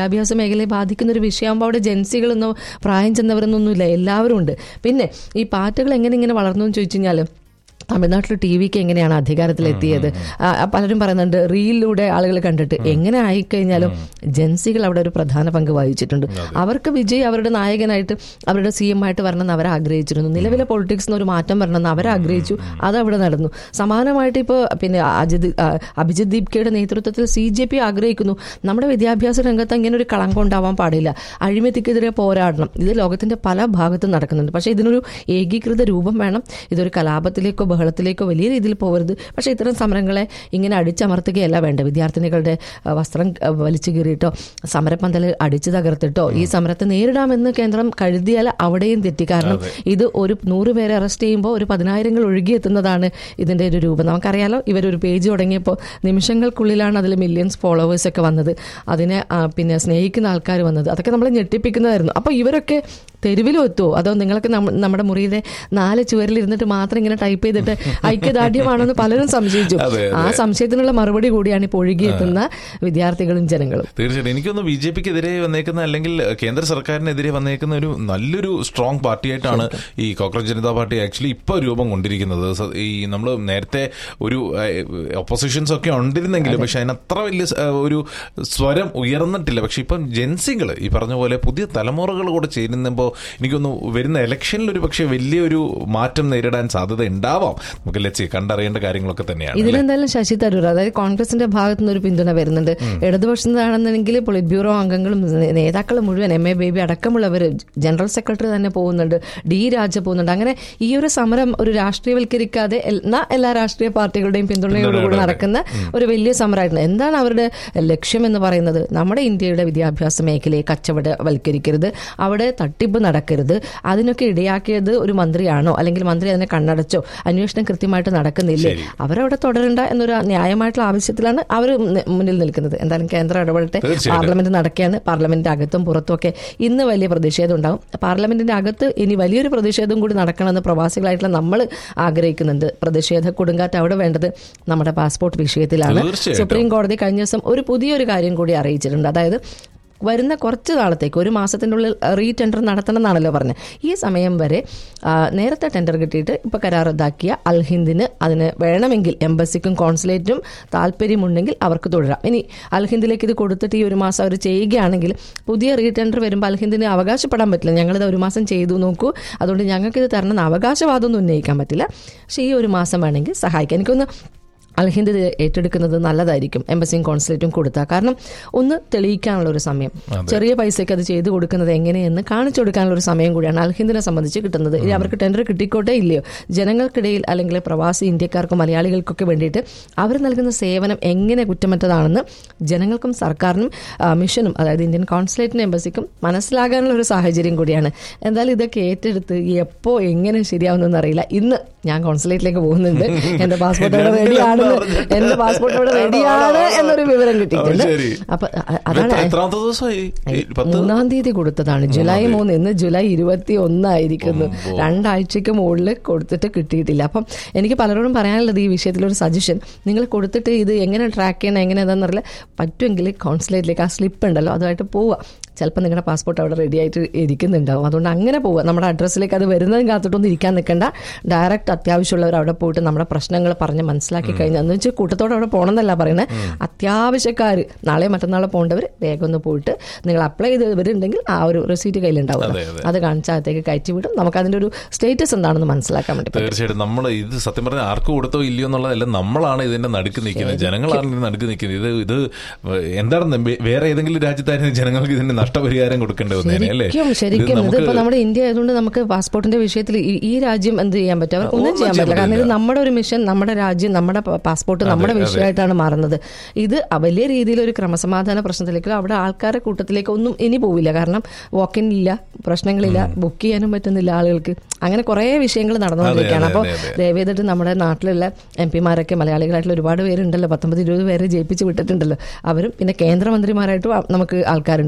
വിദ്യാഭ്യാസ മേഖലയെ ബാധിക്കുന്ന ഒരു വിഷയമാകുമ്പോൾ അവിടെ ജൻസികളെന്നോ പ്രായം ചെന്നവരെന്നൊന്നുമില്ല എല്ലാവരും ഉണ്ട് പിന്നെ ഈ പാട്ടുകൾ എങ്ങനെ ഇങ്ങനെ വളർന്നു എന്ന് ചോദിച്ചു കഴിഞ്ഞാൽ തമിഴ്നാട്ടിൽ ടി വിക്ക് എങ്ങനെയാണ് അധികാരത്തിലെത്തിയത് ആ, പലരും പറയുന്നുണ്ട് റീലിലൂടെ ആളുകൾ കണ്ടിട്ട് എങ്ങനെ ആയിക്കഴിഞ്ഞാലും ജൻസികൾ അവിടെ ഒരു പ്രധാന പങ്ക് വഹിച്ചിട്ടുണ്ട് അവർക്ക് വിജയ് അവരുടെ നായകനായിട്ട് അവരുടെ സി എം ആയിട്ട് വരണമെന്ന് അവർ ആഗ്രഹിച്ചിരുന്നു നിലവിലെ പൊളിറ്റിക്സിന് ഒരു മാറ്റം വരണമെന്ന് അവർ ആഗ്രഹിച്ചു അത് അവിടെ നടന്നു സമാനമായിട്ട് ഇപ്പോൾ പിന്നെ അജിത് ആ, അഭിജിത് ദീപ്കയുടെ നേതൃത്വത്തിൽ സി ജെ പി ആഗ്രഹിക്കുന്നു നമ്മുടെ വിദ്യാഭ്യാസ രംഗത്ത് ഇങ്ങനെ ഒരു കളങ്കം ഉണ്ടാവാൻ പാടില്ല അഴിമതിക്കെതിരെ പോരാടണം ഇത് ലോകത്തിന്റെ പല ഭാഗത്തും നടക്കുന്നുണ്ട് പക്ഷേ ഇതിനൊരു ഏകീകൃത രൂപം വേണം ഇതൊരു കലാപത്തിലേക്കോ ബഹളത്തിലേക്കോ വലിയ രീതിയിൽ പോകരുത് പക്ഷേ ഇത്തരം സമരങ്ങളെ ഇങ്ങനെ അടിച്ചമർത്തുകയല്ല വേണ്ട വിദ്യാർത്ഥിനികളുടെ ആ, വസ്ത്രം ആ, വലിച്ചു കീറിയിട്ടോ സമരപ്പന്തൽ അടിച്ചു തകർത്തിട്ടോ ഈ സമരത്തെ നേരിടാമെന്ന് കേന്ദ്രം കരുതിയാൽ അവിടെയും തെറ്റി കാരണം ഇത് ഒരു നൂറ് പേരെ അറസ്റ്റ് ചെയ്യുമ്പോൾ ഒരു പതിനായിരങ്ങൾ ഒഴുകിയെത്തുന്നതാണ് ഇതിന്റെ ഒരു രൂപം നമുക്കറിയാലോ ഇവരൊരു പേജ് തുടങ്ങിയപ്പോൾ നിമിഷങ്ങൾക്കുള്ളിലാണ് അതിൽ മില്യൺസ് ഫോളോവേഴ്സ് ഒക്കെ വന്നത് അതിനെ ആ, പിന്നെ സ്നേഹിക്കുന്ന ആൾക്കാർ വന്നത് അതൊക്കെ നമ്മളെ ഞെട്ടിപ്പിക്കുന്നതായിരുന്നു അപ്പോൾ ഇവരൊക്കെ തെരുവിലും എത്തുമോ അതോ നിങ്ങളൊക്കെ നമ്മ- നമ്മുടെ മുറിയിലെ നാല് ചുവരിൽ ഇരുന്നിട്ട് മാത്രം ഇങ്ങനെ ടൈപ്പ് ചെയ്തിട്ട് ഐക്യദാർഢ്യമാണെന്ന് പലരും സംശയിച്ചു അതെ, ആ സംശയത്തിനുള്ള മറുപടി കൂടിയാണ് ഇപ്പോൾ ഒഴുകിയെത്തുന്ന വിദ്യാർത്ഥികളും ജനങ്ങളും തീർച്ചയായിട്ടും എനിക്കൊന്ന് ബി ജെ പിക്ക് എതിരെ വന്നേക്കുന്ന അല്ലെങ്കിൽ കേന്ദ്ര സർക്കാരിനെതിരെ വന്നേക്കുന്ന ഒരു നല്ലൊരു സ്ട്രോങ് പാർട്ടിയായിട്ടാണ് ഈ കോക്രോച്ച് ജനതാ പാർട്ടി ആക്ച്വലി ഇപ്പോൾ രൂപം കൊണ്ടിരിക്കുന്നത് സ- ഈ നമ്മൾ നേരത്തെ ഒരു ഒപ്പോസിഷൻസ് ഒക്കെ ഉണ്ടിരുന്നെങ്കിലും പക്ഷെ അതിനത്ര വലിയ സ- ഒരു സ്വരം ഉയർന്നിട്ടില്ല പക്ഷെ ഇപ്പം ജൻസികൾ ഈ പറഞ്ഞ പോലെ പുതിയ തലമുറകൾ കൂടെ ചേരുമ്പോൾ എനിക്കൊന്ന് വരുന്ന ഇലക്ഷനിൽ ഒരു പക്ഷേ വലിയൊരു മാറ്റം നേരിടാൻ സാധ്യത ഉണ്ടാവാം നമുക്ക് ലച്ചി കണ്ടറിയേണ്ട കാര്യങ്ങളൊക്കെ തന്നെയാണ് അല്ലേ? ഇതിലെന്തായാലും ശശി തരൂർ അതായത് കോൺഗ്രസിന്റെ ഭാഗത്തു നിന്ന് ഒരു പിന്തുണ വരുന്നുണ്ട് ഇടതുപക്ഷത്താണെന്നുണ്ടെങ്കിൽ പൊളിറ്റ് ബ്യൂറോ അംഗങ്ങളും നേ- നേതാക്കളും മുഴുവൻ എം എ ബേബി അടക്കമുള്ളവർ ജനറൽ സെക്രട്ടറി തന്നെ പോകുന്നുണ്ട് ഡി രാജ പോകുന്നുണ്ട് അങ്ങനെ ഈ ഒരു സമരം ഒരു രാഷ്ട്രീയവൽക്കരിക്കാതെ എല്ലാ എല്ലാ രാഷ്ട്രീയ പാർട്ടികളുടെയും പിന്തുണയോടുകൂടി നടക്കുന്ന ഒരു വലിയ സമരമായിരുന്നു എന്താണ് അവരുടെ ലക്ഷ്യം എന്ന് പറയുന്നത് നമ്മുടെ ഇന്ത്യയുടെ വിദ്യാഭ്യാസ മേഖലയെ കച്ചവടവൽക്കരിക്കരുത് അവിടെ തട്ടിപ്പ് നടക്കരുത് അതിനൊക്കെ ഇടയാക്കിയത് ഒരു മന്ത്രിയാണോ അല്ലെങ്കിൽ മന്ത്രി അതിനെ കണ്ണടച്ചോ അന്വേഷണം കൃത്യമായിട്ട് നടക്കുന്നില്ലേ അവരവിടെ തുടരണ്ട എന്നൊരു ന്യായമായിട്ടുള്ള ആവശ്യത്തിലാണ് അവർ മുന്നിൽ നിൽക്കുന്നത് എന്തായാലും കേന്ദ്രം ഇടപെടട്ടെ തീർച്ചയായിട്ടും. പാർലമെന്റ് നടക്കുകയാണ് പാർലമെന്റിന്റെ അകത്തും പുറത്തും ഒക്കെ ഇന്ന് വലിയ പ്രതിഷേധം ഉണ്ടാകും പാർലമെന്റിന്റെ അകത്ത് ഇനി വലിയൊരു പ്രതിഷേധം കൂടി നടക്കണമെന്ന് പ്രവാസികളായിട്ടുള്ള നമ്മൾ ആഗ്രഹിക്കുന്നുണ്ട് പ്രതിഷേധ കൊടുങ്കാറ്റ് അവിടെ വേണ്ടത് നമ്മുടെ പാസ്പോർട്ട് വിഷയത്തിലാണ് തീർച്ചയായിട്ടും. സുപ്രീം കോടതി കഴിഞ്ഞ ദിവസം ഒരു പുതിയൊരു കാര്യം കൂടി അറിയിച്ചിട്ടുണ്ട് അതായത് വരുന്ന കുറച്ച് നാളത്തേക്ക് ഒരു മാസത്തിൻ്റെ ഉള്ളിൽ റീ ടെൻഡർ നടത്തണം എന്നാണല്ലോ പറഞ്ഞത് ഈ സമയം വരെ ആ, നേരത്തെ ടെൻഡർ കിട്ടിയിട്ട് ഇപ്പോൾ കരാർ റദ്ദാക്കിയ അൽഹിന്ദിന് അതിന് വേണമെങ്കിൽ എംബസിക്കും കോൺസുലേറ്റും താല്പര്യമുണ്ടെങ്കിൽ അവർക്ക് തുടരാം ഇനി അൽഹിന്ദിലേക്ക് ഇത് കൊടുത്തിട്ട് ഈ ഒരു മാസം അവർ ചെയ്യുകയാണെങ്കിൽ പുതിയ റീ ടെൻഡർ വരുമ്പോൾ അൽഹിന്ദിന് അവകാശപ്പെടാൻ പറ്റില്ല ഞങ്ങളിത് ഒരു മാസം ചെയ്തു നോക്കൂ അതുകൊണ്ട് ഞങ്ങൾക്ക് ഇത് തരണം എന്ന് അവകാശവാദമൊന്നും ഉന്നയിക്കാൻ പറ്റില്ല പക്ഷേ ഈ ഒരു മാസം വേണമെങ്കിൽ സഹായിക്കാം എനിക്കൊന്ന് അൽഹിന്ദ് ഇത് ഏറ്റെടുക്കുന്നത് നല്ലതായിരിക്കും എംബസിയും കോൺസുലേറ്റും കൊടുത്താൽ കാരണം ഒന്ന് തെളിയിക്കാനുള്ള ഒരു സമയം ചെറിയ പൈസയ്ക്ക് അത് ചെയ്തു കൊടുക്കുന്നത് എങ്ങനെയെന്ന് കാണിച്ചു കൊടുക്കാനുള്ള ഒരു സമയം കൂടിയാണ് അൽഹിന്ദിനെ സംബന്ധിച്ച് കിട്ടുന്നത് ഇനി അവർക്ക് ടെൻഡർ കിട്ടിക്കോട്ടെ ഇല്ലയോ ജനങ്ങൾക്കിടയിൽ അല്ലെങ്കിൽ പ്രവാസി ഇന്ത്യക്കാർക്കും മലയാളികൾക്കൊക്കെ വേണ്ടിയിട്ട് അവർ നൽകുന്ന സേവനം എങ്ങനെ കുറ്റമറ്റതാണെന്ന് ജനങ്ങൾക്കും സർക്കാരിനും ആ, മിഷനും അതായത് ഇന്ത്യൻ കോൺസുലേറ്റിനും എംബസിക്കും മനസ്സിലാകാനുള്ള ഒരു സാഹചര്യം കൂടിയാണ് എന്തായാലും ഇതൊക്കെ ഏറ്റെടുത്ത് എപ്പോ എങ്ങനെ ശരിയാവുന്നെന്ന് അറിയില്ല ഇന്ന് ഞാൻ കോൺസുലേറ്റിലേക്ക് പോകുന്നുണ്ട് എന്റെ പാസ്പോർട്ട് അവിടെ റെഡിയാണ് എന്റെ പാസ്പോർട്ട് അവിടെ റെഡിയാണ് എന്നൊരു വിവരം കിട്ടിയിട്ടുണ്ട് അത് ശരി. അപ്പൊ അ- അതാണ് എത്ര- എത്രാമത്തെ ദിവസമായി ഈ പത്ത് മൂന്നാം തീയതി കൊടുത്തതാണ് ജൂലൈ മൂന്ന് ഇന്ന് ജൂലൈ ഇരുപത്തി ഒന്നായിരിക്കുന്നു രണ്ടാഴ്ചക്ക് മുകളിൽ കൊടുത്തിട്ട് കിട്ടിയിട്ടില്ല അപ്പം എനിക്ക് പലരോടും പറയാനുള്ളത് ഈ വിഷയത്തിൽ ഒരു സജഷൻ നിങ്ങൾ കൊടുത്തിട്ട് ഇത് എങ്ങനെ ട്രാക്ക് ചെയ്യണം എങ്ങനെ എന്താണെന്നറിയില്ല പറ്റുമെങ്കിൽ കോൺസുലേറ്റിലേക്ക് ആ സ്ലിപ്പ് ഉണ്ടല്ലോ അതുമായിട്ട് പോവുക ചിലപ്പോൾ നിങ്ങളുടെ പാസ്പോർട്ട് അവിടെ റെഡി ആയിട്ട് ഇരിക്കുന്നുണ്ടാവും അതുകൊണ്ട് അങ്ങനെ പോവുക നമ്മുടെ അഡ്രസ്സിലേക്ക് അത് വരുന്നതും കാത്തിട്ടൊന്നും ഇരിക്കാൻ നിൽക്കണ്ട ഡയറക്റ്റ് അത്യാവശ്യമുള്ളവർ അവിടെ പോയിട്ട് നമ്മുടെ പ്രശ്നങ്ങൾ പറഞ്ഞ് മനസ്സിലാക്കി കഴിഞ്ഞാൽ എന്ന് വെച്ചാൽ കൂട്ടത്തോടെ അവിടെ പോകണം എന്നല്ല പറയുന്നത് അത്യാവശ്യക്കാർ നാളെ മറ്റന്നാളെ പോകേണ്ടവർ വേഗം ഒന്ന് പോയിട്ട് നിങ്ങൾ അപ്ലൈ ചെയ്തവരുണ്ടെങ്കിൽ ആ ഒരു റെസീറ്റ് കയ്യിലുണ്ടാവും അതെ, അതെ. അത് കാണിച്ചാൽ അകത്തേക്ക് കയറ്റി വിടും നമുക്ക് അതിന്റെ ഒരു സ്റ്റേറ്റസ് എന്താണെന്ന് മനസ്സിലാക്കാൻ വേണ്ടി പറ്റും തീർച്ചയായിട്ടും നമ്മൾ ഇത് സത്യം പറഞ്ഞാൽ ആർക്ക് കൊടുത്തോ ഇല്ലയോ എന്നുള്ളതല്ല നമ്മളാണ് ഇതിന്റെ നടുക്ക് നിൽക്കുന്നത് ജനങ്ങളാണ് ഇതിന്റെ നടുക്ക് നിൽക്കുന്നത് ഇത് ഇത് എന്താണെന്ന് വേ- വേറെ ഏതെങ്കിലും രാജ്യത്തായിരുന്നു ജനങ്ങൾക്ക് ഇതിന്റെ നഷ്ടപരിഹാരം കൊടുക്കേണ്ടി വന്നേനെ അല്ലേ ശരിക്കും ഇത് ശരിക്കും നമുക്ക് ഇതിപ്പോ നമ്മുടെ ഇന്ത്യ ആയതുകൊണ്ട് നമുക്ക് പാസ്പോർട്ടിന്റെ വിഷയത്തിൽ ഈ- ഈ രാജ്യം എന്ത് ചെയ്യാൻ പറ്റും അവർക്ക് ഒന്നും ഒന്നും ചെയ്യാൻ ചെയ്യാൻ പറ്റില്ല കാരണം ഇത് പറ്റില്ല. നമ്മുടെ ഒരു മിഷൻ നമ്മുടെ രാജ്യം നമ്മുടെ പ- പാസ്പോർട്ട് നമ്മുടെ അതെ. വിഷയമായിട്ടാണ് മാറുന്നത് ഇത് വലിയ രീതിയിൽ ഒരു ക്രമസമാധാന പ്രശ്നത്തിലേക്കോ അവിടെ ആൾക്കാരുടെ കൂട്ടത്തിലേക്ക് ഒന്നും ഇനി പോവില്ല കാരണം വാക്കിൻ ഇല്ല പ്രശ്നങ്ങളില്ല ബുക്ക് ചെയ്യാനും പറ്റുന്നില്ല ആളുകൾക്ക് അങ്ങനെ കുറേ വിഷയങ്ങൾ നടന്നുകൊണ്ടിരിക്കുകയാണ് അതെ, അപ്പോൾ അതെ, അതെ. ദയവേദിട്ട് നമ്മുടെ നാട്ടിലുള്ള എം പിമാരൊക്കെ മലയാളികളായിട്ടുള്ള ഒരുപാട് പേരുണ്ടല്ലോ പത്തൊമ്പത് ഇരുപത് പേരെ ജയിപ്പിച്ച് വിട്ടിട്ടുണ്ടല്ലോ അവരും പിന്നെ കേന്ദ്രമന്ത്രിമാരായിട്ടും നമുക്ക് ആൾക്കാരുണ്ട് സുരേഷ് ഗോപി